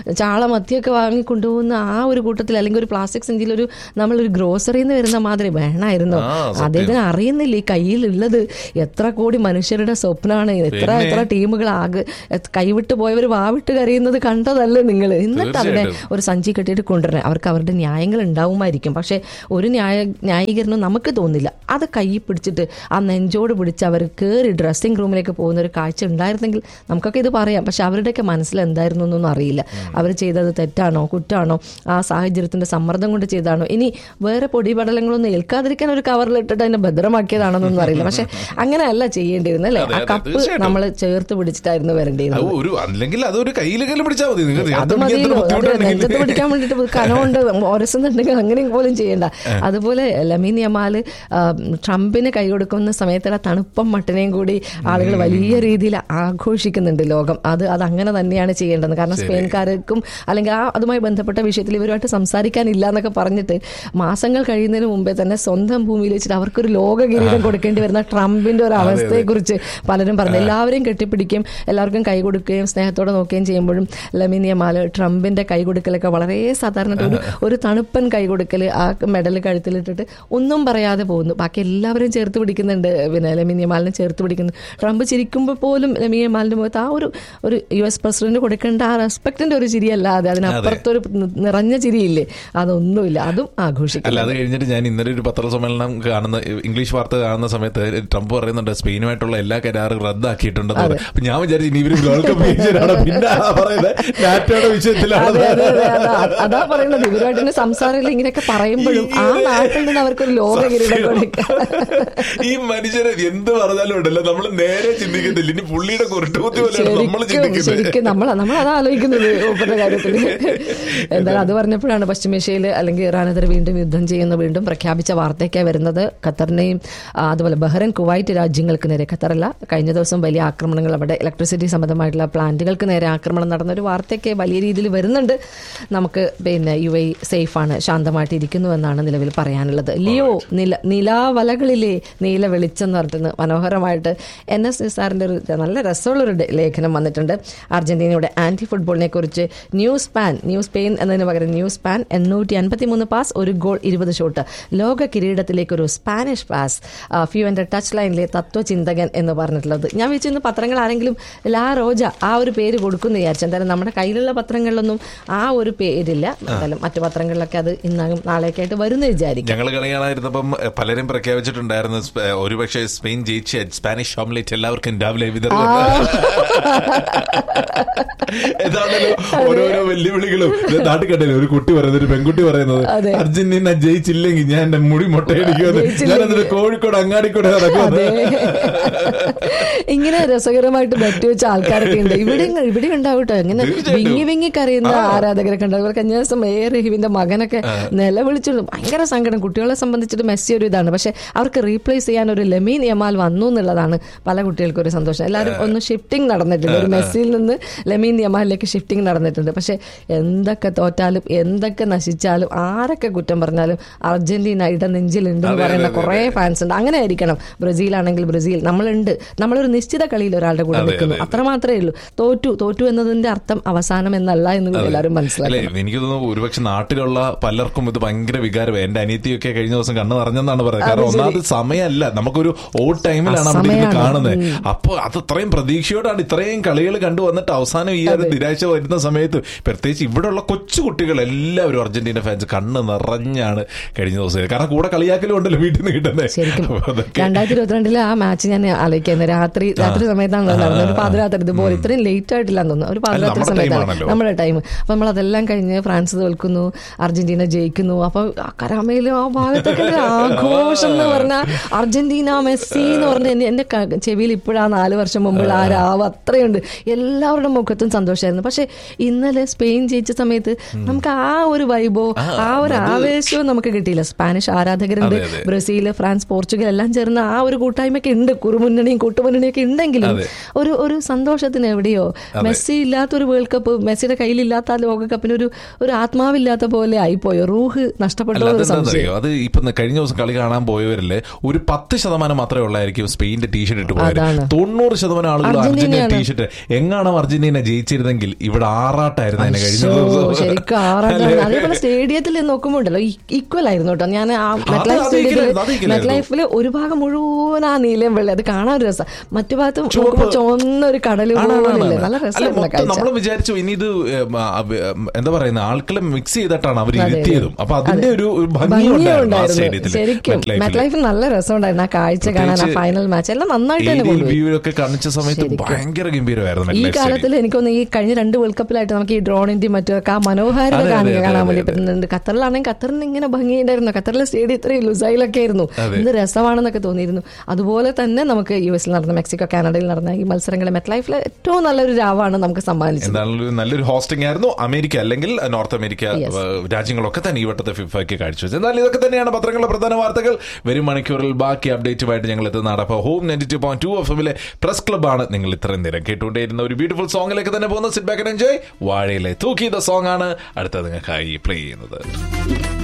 ചാള മത്തിയൊക്കെ വാങ്ങി കൊണ്ടുപോകുന്ന ആ ഒരു കൂട്ടത്തിൽ അല്ലെങ്കിൽ ഒരു പ്ലാസ്റ്റിക് സഞ്ചിയിൽ ഒരു നമ്മളൊരു ഗ്രോസറിയിൽ നിന്ന് വരുന്ന മാതിരി വേണമായിരുന്നു ആ, സത്യം. അദ്ദേഹത്തിന് അറിയുന്നില്ല ഈ കയ്യിലുള്ളത് എത്ര കോടി മനുഷ്യരുടെ സ്വപ്നമാണ് എത്ര പിന്നെ? എത്ര ടീമുകൾ ആകെ എത്ര കൈവിട്ട് പോയവർ വാവിട്ട് കരയുന്നത് കണ്ടതല്ലേ നിങ്ങൾ എന്നിട്ട് അവരെ തീർച്ചയായിട്ടും. ഒരു സഞ്ചി കെട്ടിയിട്ട് കൊണ്ടുവരണം അവർക്ക് അവരുടെ ന്യായങ്ങൾ ഉണ്ടാവുമായിരിക്കും പക്ഷെ ഒരു ന്യായ ന്യായീകരണം നമുക്ക് തോന്നില്ല അത് കൈ പിടിച്ചിട്ട് ആ നെഞ്ചോട് പിടിച്ച് അവർ കയറി ഡ്രസ്സിംഗ് റൂമിലേക്ക് പോകുന്ന ഒരു കാഴ്ച ഉണ്ടായിരുന്നെങ്കിൽ നമുക്കൊക്കെ ഇത് പറയാം പക്ഷെ അവരുടെയൊക്കെ മനസ്സിൽ എന്തായിരുന്നു എന്നൊന്നും അറിയില്ല അവർ ചെയ്തത് തെറ്റാണോ കുറ്റാണോ ആ സാഹചര്യത്തിന്റെ സമ്മർദ്ദം കൊണ്ട് ചെയ്താണോ ഇനി വേറെ പൊടിപടലങ്ങളൊന്നും ഏൽക്കാതിരിക്കാൻ ഒരു കവറിലിട്ടിട്ട് അതിനെ ഭദ്രമാക്കിയതാണോന്നൊന്നും അറിയില്ല പക്ഷെ അങ്ങനെയല്ല ചെയ്യേണ്ടിയിരുന്നത് അല്ലേ അതെ, ആ അതെ, കപ്പ് തീർച്ചയായിട്ടും. നമ്മൾ ചേർത്ത് പിടിച്ചിട്ടായിരുന്നു വരേണ്ടിയിരുന്നത് അത് ഒരു അല്ലെങ്കിൽ അതൊരു കയ്യിലെങ്കിലും പിടിച്ചാൽ മതി നിങ്ങൾക്ക് അത് ദേഹത്ത് പിടിക്കാൻ മതിയല്ലോ എത്ര അത് ബുദ്ധിമുട്ടുണ്ടെങ്കിൽ നെഞ്ചത്ത് പിടിക്കാൻ വേണ്ടിട്ട് കനമുണ്ട് ഒരസുന്നുണ്ടെങ്കിൽ അങ്ങനെയും പോലും ചെയ്യണ്ട അതുപോലെ ലമീൻ യമാല് ആ, ട്രംപിന് കൈ കൊടുക്കുന്ന സമയത്തുള്ള തണുപ്പം മട്ടിനെയും കൂടി ആളുകൾ വലിയ രീതിയിൽ ആഘോഷിക്കുന്നുണ്ട് ലോകം അത് അത് അങ്ങനെ തന്നെയാണ് ചെയ്യേണ്ടത് കാരണം സ്പെയിൻകാർക്കും അല്ലെങ്കിൽ ആ അതുമായി ബന്ധപ്പെട്ട വിഷയത്തിൽ ഇവരുമായിട്ട് സംസാരിക്കാനില്ല എന്നൊക്കെ പറഞ്ഞിട്ട് മാസങ്ങൾ കഴിയുന്നതിന് മുമ്പേ തന്നെ സ്വന്തം ഭൂമിയിൽ വെച്ചിട്ട് അവർക്കൊരു ലോക കിരീടം കൊടുക്കേണ്ടി വരുന്ന ട്രംപിന്റെ ഒരു അവസ്ഥയെക്കുറിച്ച് പലരും പറഞ്ഞു എല്ലാവരെയും കെട്ടിപ്പിടിക്കുകയും എല്ലാവർക്കും കൈ കൊടുക്കുകയും സ്നേഹത്തോടെ നോക്കുകയും ചെയ്യുമ്പോഴും ലമിനിയമാല് ട്രംപിന്റെ കൈ കൊടുക്കലൊക്കെ വളരെ സാധാരണ ഒരു ഒരു തണുപ്പൻ കൈ കൊടുക്കൽ ആ മെഡൽ കഴുത്തിലിട്ടിട്ട് ഒന്നും പറയാതെ പോകുന്നു ബാക്കി എല്ലാവരെയും ചേർത്ത് പിടിക്കുന്നുണ്ട് പിന്നെ ലമിനിയമാലിനെ ചേർത്ത് പിടിക്കുന്നു ട്രംപ് ചിരിക്കുമ്പോൾ പോലും ലമിനിയമാലിന്റെ മുഖത്ത് ആ ഒരു ഒരു യു എസ് പ്രസിഡന്റ് കൊടുക്കേണ്ട ആ റെസ്പെക്ടിന്റെ ഒരു ചിരിയല്ലാതെ അതിനപ്പുറത്തൊരു നിറഞ്ഞ ചിരിയില്ലേ അതൊന്നുമില്ല അതും ആഘോഷിക്കും അല്ല അത് കഴിഞ്ഞിട്ട് ഞാൻ ഇന്നലെ ഒരു പത്രസമ്മേളനം കാണുന്ന ഇംഗ്ലീഷ് വാർത്ത കാണുന്ന സമയത്ത് ട്രംപ് പറയുന്നുണ്ട് സ്പെയിനുമായിട്ടുള്ള എല്ലാ കരാറും റദ്ദാക്കിയിട്ടുണ്ടെന്ന് അതെ. പറയും. അപ്പൊ ഞാൻ വിചാരിച്ചു ഇനി ഇവര് വേൾഡ് കപ്പ് ജയിച്ചവരാണ് പിന്നെ ആ പറയുന്നത് നാറ്റോയുടെ വിഷയത്തിലാണ് അതെ അതെ അതെ അതാ അതാ പറയുന്നത് ഇവരുമായിട്ട് സംസാരത്തിൽ ഇങ്ങനെയൊക്കെ പറയുമ്പോഴും ആ നാട്ടിൽ നിന്ന് അവർക്കൊരു ലോക കിരീടം കൊടുക്കാം ഈ മനുഷ്യരെ എന്ത് പറഞ്ഞാലും ഉണ്ടല്ലോ നമ്മൾ നേരെ ചിന്തിക്കത്തില്ല ഇനി പുള്ളിയുടെ കുരുട്ടുകുത്തി പോലെയാണ് നമ്മൾ ശരിക്കും ചിന്തിക്കുന്നത് ശരിക്കും നമ്മൾ നമ്മൾ അതാ ആലോചിക്കുന്നത് മൂപ്പരുടെ കാര്യത്തിൽ എന്തായാലും അത് പറഞ്ഞപ്പോഴാണ് പശ്ചിമേഷ്യയിൽ അല്ലെങ്കിൽ ഇറാനെതിരെ വീണ്ടും യുദ്ധം ചെയ്യുന്ന വീണ്ടും പ്രഖ്യാപിച്ച വാർത്തയൊക്കെ വരുന്നത് ഖത്തറിനെയും ആ, അതുപോലെ ബഹ്റൈൻ കുവൈറ്റ് രാജ്യങ്ങൾക്ക് നേരെ ഖത്തറല്ല കഴിഞ്ഞ ദിവസം വലിയ ആക്രമണങ്ങൾ അവിടെ ഇലക്ട്രിസിറ്റി സംബന്ധമായിട്ടുള്ള പ്ലാന്റുകൾക്ക് നേരെ ആക്രമണം നടന്ന ഒരു വാർത്തയൊക്കെ വലിയ രീതിയിൽ വരുന്നുണ്ട് നമുക്ക് പിന്നെ യു എ സേഫാണ് ശാന്തമായിട്ട് ഇരിക്കുന്നു എന്നാണ് നിലവിൽ പറയാനുള്ളത് ലിയോ നില നിലാവലകളിലെ നീല വെളിച്ചം എന്ന് പറഞ്ഞിട്ട് മനോഹരമായിട്ട് എൻ എസ് നിസാറിന്റെ ഒരു നല്ല രസമുള്ളൊരു ഡെ- ലേഖനം വന്നിട്ടുണ്ട് അർജന്റീനയുടെ ആന്റി ഫുട്ബോളിനെ കുറിച്ച് ന്യൂസ് പാൻ ന്യൂസ് പെയിൻ എന്നതിന് പകരം ന്യൂസ് പാൻ എണ്ണൂറ്റി അൻപത്തി മൂന്ന് പാസ് ഒരു ഗോൾ ഇരുപത് ഷോട്ട് ലോക കിരീടത്തിലേക്ക് ഒരു സ്പാനിഷ് പാസ് ഫ്യൂവിന്റെ ടച്ച് ലൈനിലെ തത്വചിന്തകൻ എന്ന് പറഞ്ഞിട്ടുള്ളത് ഞാൻ വിളിച്ചിരുന്ന പത്രങ്ങൾ ആരെങ്കിലും ലാ റോജ ആ ഒരു പേര് കൊടുക്കുന്നു വിചാരിച്ചു എന്തായാലും നമ്മുടെ കയ്യിലുള്ള പത്രങ്ങളിലൊന്നും ആ ഒരു പേരില്ല എന്തായാലും മറ്റു പത്രങ്ങളിലൊക്കെ അത് ഇന്നാകും നാളെയൊക്കെ ആയിട്ട് വരുന്നു വിചാരിക്കും ഞങ്ങൾ കളി കാണാതിരുന്നപ്പം എഹ്, പലരും പ്രഖ്യാപിച്ചിട്ടുണ്ടായിരുന്നു സ്പ- എഹ്, ഒരുപക്ഷെ സ്പെയിൻ ജയിച്ച സ്പാനിഷ് ഓംലെറ്റ് എല്ലാവർക്കും രാവിലെ വിതറും അതെ. ഏതാണല്ലോ ഓരോരോ വെല്ലുവിളികളും ഇത് നാട്ടിൽ കണ്ടില്ലേ ഒരു കുട്ടി പറയുന്നത് ഒരു പെൺകുട്ടി പറയുന്നത് അതെ. അർജന്റീന ജയിച്ചില്ലെങ്കിൽ ഞാൻ എന്റെ മുടി മുട്ടയടിക്കുമെന്ന് ഞാൻ ജയിച്ചില്ലെങ്കിൽ. എന്നിട്ട് കോഴിക്കോട് അങ്ങാടിക്കൂടെ നടക്കുന്നത് അതെ ഇങ്ങനെ രസകരമായിട്ട് ബെറ്റ് വെച്ച ആൾക്കാരൊക്കെ ഉണ്ട് ഇവിടെ ഇവിടെ ഉണ്ടാവട്ടെ ഇങ്ങനെ തീർച്ചയായിട്ടും. വിങ്ങി വിങ്ങി കരയുന്ന ആരാധകരൊക്കെ ഉണ്ട് അതുപോലെ കഴിഞ്ഞ ദിവസം എ റഹീമിന്റെ മകനൊക്കെ നിലവിളിച്ചു ഭയങ്കര സങ്കടം കുട്ടികളെ സംബന്ധിച്ചിട്ട് മെസ്സി ഒരു ഇതാണ് പക്ഷെ അവർക്ക് റീപ്ലേസ് ചെയ്യാൻ ഒരു ലെമീൻ യമാൽ വന്നു എന്നുള്ളതാണ് പല കുട്ടികൾക്കും ഒരു സന്തോഷം എല്ലാവരും ഒന്ന് ഷിഫ്റ്റിംഗ് നടന്നിട്ടുണ്ട് ഒരു മെസ്സിയിൽ നിന്ന് ലെമീൻ യമാലിലേക്ക് ഷിഫ്റ്റിംഗ് നടന്നിട്ടുണ്ട് പക്ഷെ എന്തൊക്കെ തോറ്റാലും എന്തൊക്കെ നശിച്ചാലും ആരൊക്കെ കുറ്റം പറഞ്ഞാലും അർജന്റീന ഇടനെഞ്ചിലുണ്ട് എന്ന് അതെ, പറയുന്ന അതെ, കുറെ ഫാൻസ് ഉണ്ട് അങ്ങനെ ആയിരിക്കണം ബ്രസീൽ ആണെങ്കിൽ ബ്രസീൽ നമ്മളുണ്ട് നമ്മളൊരു നിശ്ചിത കളിയിൽ ഒരാളുടെ കൂടെ അതെ, നിൽക്കുന്നു അതെ, അത്ര മാത്രമേ ഉള്ളൂ തോറ്റു തോറ്റു എന്നതിന്റെ അർത്ഥം അവസാനം എന്നല്ല എന്ന് എല്ലാവരും അല്ലെ മനസ്സിലാക്കണം എനിക്ക് തോന്നുന്നു ഒരുപക്ഷെ നാട്ടിലുള്ള പലർക്കും ഇത് ഭയങ്കര വികാരം എന്റെ അനിയത്തിയൊക്കെ കഴിഞ്ഞ ദിവസം കണ്ണു നിറഞ്ഞെന്നാണ് പറയുന്നത് കാരണം ഒന്നാമത് സമയമല്ല നമുക്കൊരു ഓ ടൈമിലാണ് അവിടെ ഇരുന്ന് അസമയാണ്. കാണുന്നത് അപ്പൊ അത് അത്രയും പ്രതീക്ഷയോടാണ് ഇത്രയും കളികൾ കണ്ടു വന്നിട്ട് അവസാനം ഈ ഒരു നിരാശ വരുന്ന സമയത്ത് പ്രത്യേകിച്ച് ഇവിടെയുള്ള കൊച്ചു കുട്ടികൾ എല്ലാവരും അർജന്റീന ഫാൻസ് കണ്ണ് നിറഞ്ഞാണ് കഴിഞ്ഞ ദിവസം കാരണം കൂടെ കളിയാക്കലും ഉണ്ടല്ലോ വീട്ടിൽ നിന്ന് കിട്ടുന്നത് ശരിക്കും അപ്പൊ അതൊക്കെ രണ്ടായിരത്തി ഇരുപത്തിരണ്ടിലെ ആ മാച്ച് ഞാൻ ആലോചിക്കുന്നത് രാത്രി രാത്രി സമയത്താണ് നടന്നത് ഒരു പാതിരാത്രി ഇതുപോലെ ഇത്രയും ലേറ്റ് ആയിട്ടില്ലാന്ന് തോന്നുന്നു ഒരു പാതിരാത്രി നമ്മുടെ സമയത്താണ് ടൈമാണല്ലോ. നമ്മുടെ ടൈം അപ്പൊ നമ്മൾ അതെല്ലാം കഴിഞ്ഞ് ഫ്രാൻസ് തോൽക്കുന്നു അർജന്റീന ജയിക്കുന്നു അപ്പൊ ആ കരാമയിലും ആ ഭാഗത്തൊക്കെ ഒരു ആഘോഷം എന്ന് പറഞ്ഞാൽ അർജന്റീന മെസ്സി എന്ന് പറഞ്ഞ എന്റെ എന്റെ ക- ചെവിയിൽ ഇപ്പോഴാ നാല് വർഷം മുമ്പുള്ള ആ രാവ് അത്രയുണ്ട് എല്ലാവരുടെ മുഖത്തും സന്തോഷമായിരുന്നു പക്ഷെ ഇന്നലെ സ്പെയിൻ ജയിച്ച സമയത്ത് നമുക്ക് ആ ഒരു വൈബോ ആ ഒരു ആവേശവും നമുക്ക് കിട്ടിയില്ല സ്പാനിഷ് ആരാധകരുണ്ട് അതെ, അതെ. ബ്രസീൽ ഫ്രാൻസ് പോർച്ചുഗൽ എല്ലാം ചേർന്ന് ആ ഒരു കൂട്ടായ്മയൊക്കെ ഉണ്ട് കുറുമുന്നണിയും കൂട്ടുമുന്നണിയും ഒക്കെ ഉണ്ടെങ്കിലും അതെ. ഒരു ഒരു സന്തോഷത്തിന് എവിടെയോ മെസ്സി ഇല്ലാത്ത ഒരു വേൾഡ് കപ്പ് മെസ്സിയുടെ കയ്യിലില്ലാത്ത ആ ലോകകപ്പിന് ഒരു ഒരു ആത്മാവില്ലാത്ത പോലെ ആയിപ്പോയോ റൂഹ് നഷ്ടപ്പെട്ട അല്ല ഒരു സംശയം അതെന്താണെന്നറിയോ അത് ഇപ്പൊ കഴിഞ്ഞ ദിവസം കളി കാണാൻ പോയവരില് ഒരു പത്ത് ശതമാനം മാത്രമേ ഉള്ളായിരിക്കും സ്പെയിന്റെ ടീഷർട്ട് ഇട്ട് പോയത് അതാണ്. തൊണ്ണൂറ് ശതമാനം ആളുകൾ അർജന്റീന അർജന്റീനയാണ്. ടീഷർട്ട് എങ്ങാണോ അർജന്റീന ജയിച്ചിരുന്നെങ്കിൽ ഇവിടെ ആറ് ആറാട്ടായിരുന്നു അതിന് കഴിഞ്ഞ ശ്ശോ, ദിവസം ശരിക്കും ആറാട്ടാണ് അതേപോലെ സ്റ്റേഡിയത്തിൽ നോക്കുമ്പോൾ ഉണ്ടല്ലോ ഈക്വൽ ആയിരുന്നു കേട്ടോ ഞാൻ ആ മെറ്റ് ലൈഫ് അത് സ്റ്റേഡിയത്തിൽ equal- അത് equal മെറ്റ് ലൈഫിൽ ഒരു ഭാഗം മുഴുവൻ ആ നീലയും വെള്ളം അത് കാണാൻ ഒരു രസം മറ്റു ഭാഗത്ത് ചുവപ്പ്. നോക്കുമ്പോൾ ചുവന്ന ഒരു കടല് ആണ്, ആണ്, പോലില്ല ആണ്. നല്ല അല്ല, രസമായിരുന്നു മൊത്തം കാഴ്ച നമ്മൾ വിചാരിച്ചു ഇനി ഇത് ഏം, ആ, ഉം, എന്താ പറയുന്നത് ആൾക്കാരെ മിക്സ് ചെയ്തിട്ടാണ് അവർ അതെ, അതെ. ഇരുത്തിയതും അപ്പൊ അതിന്റെ ഒരു ഒരു ഭംഗി ഭംഗിയും ഉണ്ടായിരുന്നു ആ ഉണ്ടായിരുന്നു സ്റ്റേഡിയത്തിൽ ശരിക്കും മെറ്റ് ലൈഫിൽ നല്ല രസമുണ്ടായിരുന്നു ആ കാഴ്ച കാണാൻ ആ പ്രത്യേകിച്ച് ഫൈനൽ മാച്ച് എല്ലാം നന്നായിട്ട് തന്നെ കൊണ്ടുപോയി വ്യൂ ഒക്കെ കാണിച്ച സമയത്ത് ശരിക്കും. ഭയങ്കര ഗംഭീരമായിരുന്നു ഈ Met Life കാലത്തിൽ Stadium. എനിക്കൊന്ന് ഈ കഴിഞ്ഞ രണ്ട് വേൾഡ് കപ്പിലായിട്ട് നമുക്ക് ഈ ഡ്രോണിന്റെയും മറ്റൊക്കെ ആ മനോഹാരിത അതെ, അതെ, കാണുക അതെ, കാണാൻ അതെ, വേണ്ടി അതെ. പറ്റുന്നുണ്ട് ഖത്തറിലാണെങ്കിൽ ഖത്തറിന് ഇങ്ങനെ ഭംഗിയുണ്ടായിരുന്നു ഖത്തറിലെ സ്റ്റേഡിയം ഇത്രയും ലുസൈലൊക്കെ ആയിരുന്നു അതെ. എന്ത് രസമാണെന്നൊക്കെ തോന്നിയിരുന്നു അതുപോലെ തന്നെ നമുക്ക് യു എസിൽ നടന്ന മെക്സിക്കോ കാനഡയിൽ നടന്ന ഈ മത്സരങ്ങളെ മെറ്റ് ലൈഫിലെ ഏറ്റവും നല്ലൊരു രാവാണ് നമുക്ക് സമ്മാനിച്ചത് എന്തായാലും നല്ലൊരു ഹോസ്റ്റിംഗ് ആയിരുന്നു അമേരിക്ക അല്ലെങ്കിൽ നോർത്ത് അമേരിക്ക Yes. ഏഹ്, രാജ്യങ്ങളൊക്കെ തന്നെ ഈ വട്ടത്തെ ഫിഫയ്ക്ക് കാഴ്ചവെച്ചത് എന്നാൽ ഇതൊക്കെ തന്നെയാണ് പത്രങ്ങളിലെ പ്രധാന വാർത്തകൾ വരും മണിക്കൂറിൽ ബാക്കി അപ്ഡേറ്റുമായിട്ട് ഞങ്ങൾ എത്തുന്നതാണ് അപ്പോൾ home ninety two point two F എമ്മിലെ പ്രസ് ക്ലബ്ബാണ് നിങ്ങൾ ഇത്രയും നേരം കേട്ടുകൊണ്ടേയിരുന്ന ഒരു ബ്യൂട്ടിഫുൾ സോങ്ങിലേക്ക് തന്നെ പോകുന്ന സിറ്റ് ബാക്ക് എൻജോയ് വാഴയിലെ തൂക്കി ദ സോങ് ആണ് അടുത്ത നിങ്ങൾക്കായി പ്ലേ ചെയ്യുന്നത്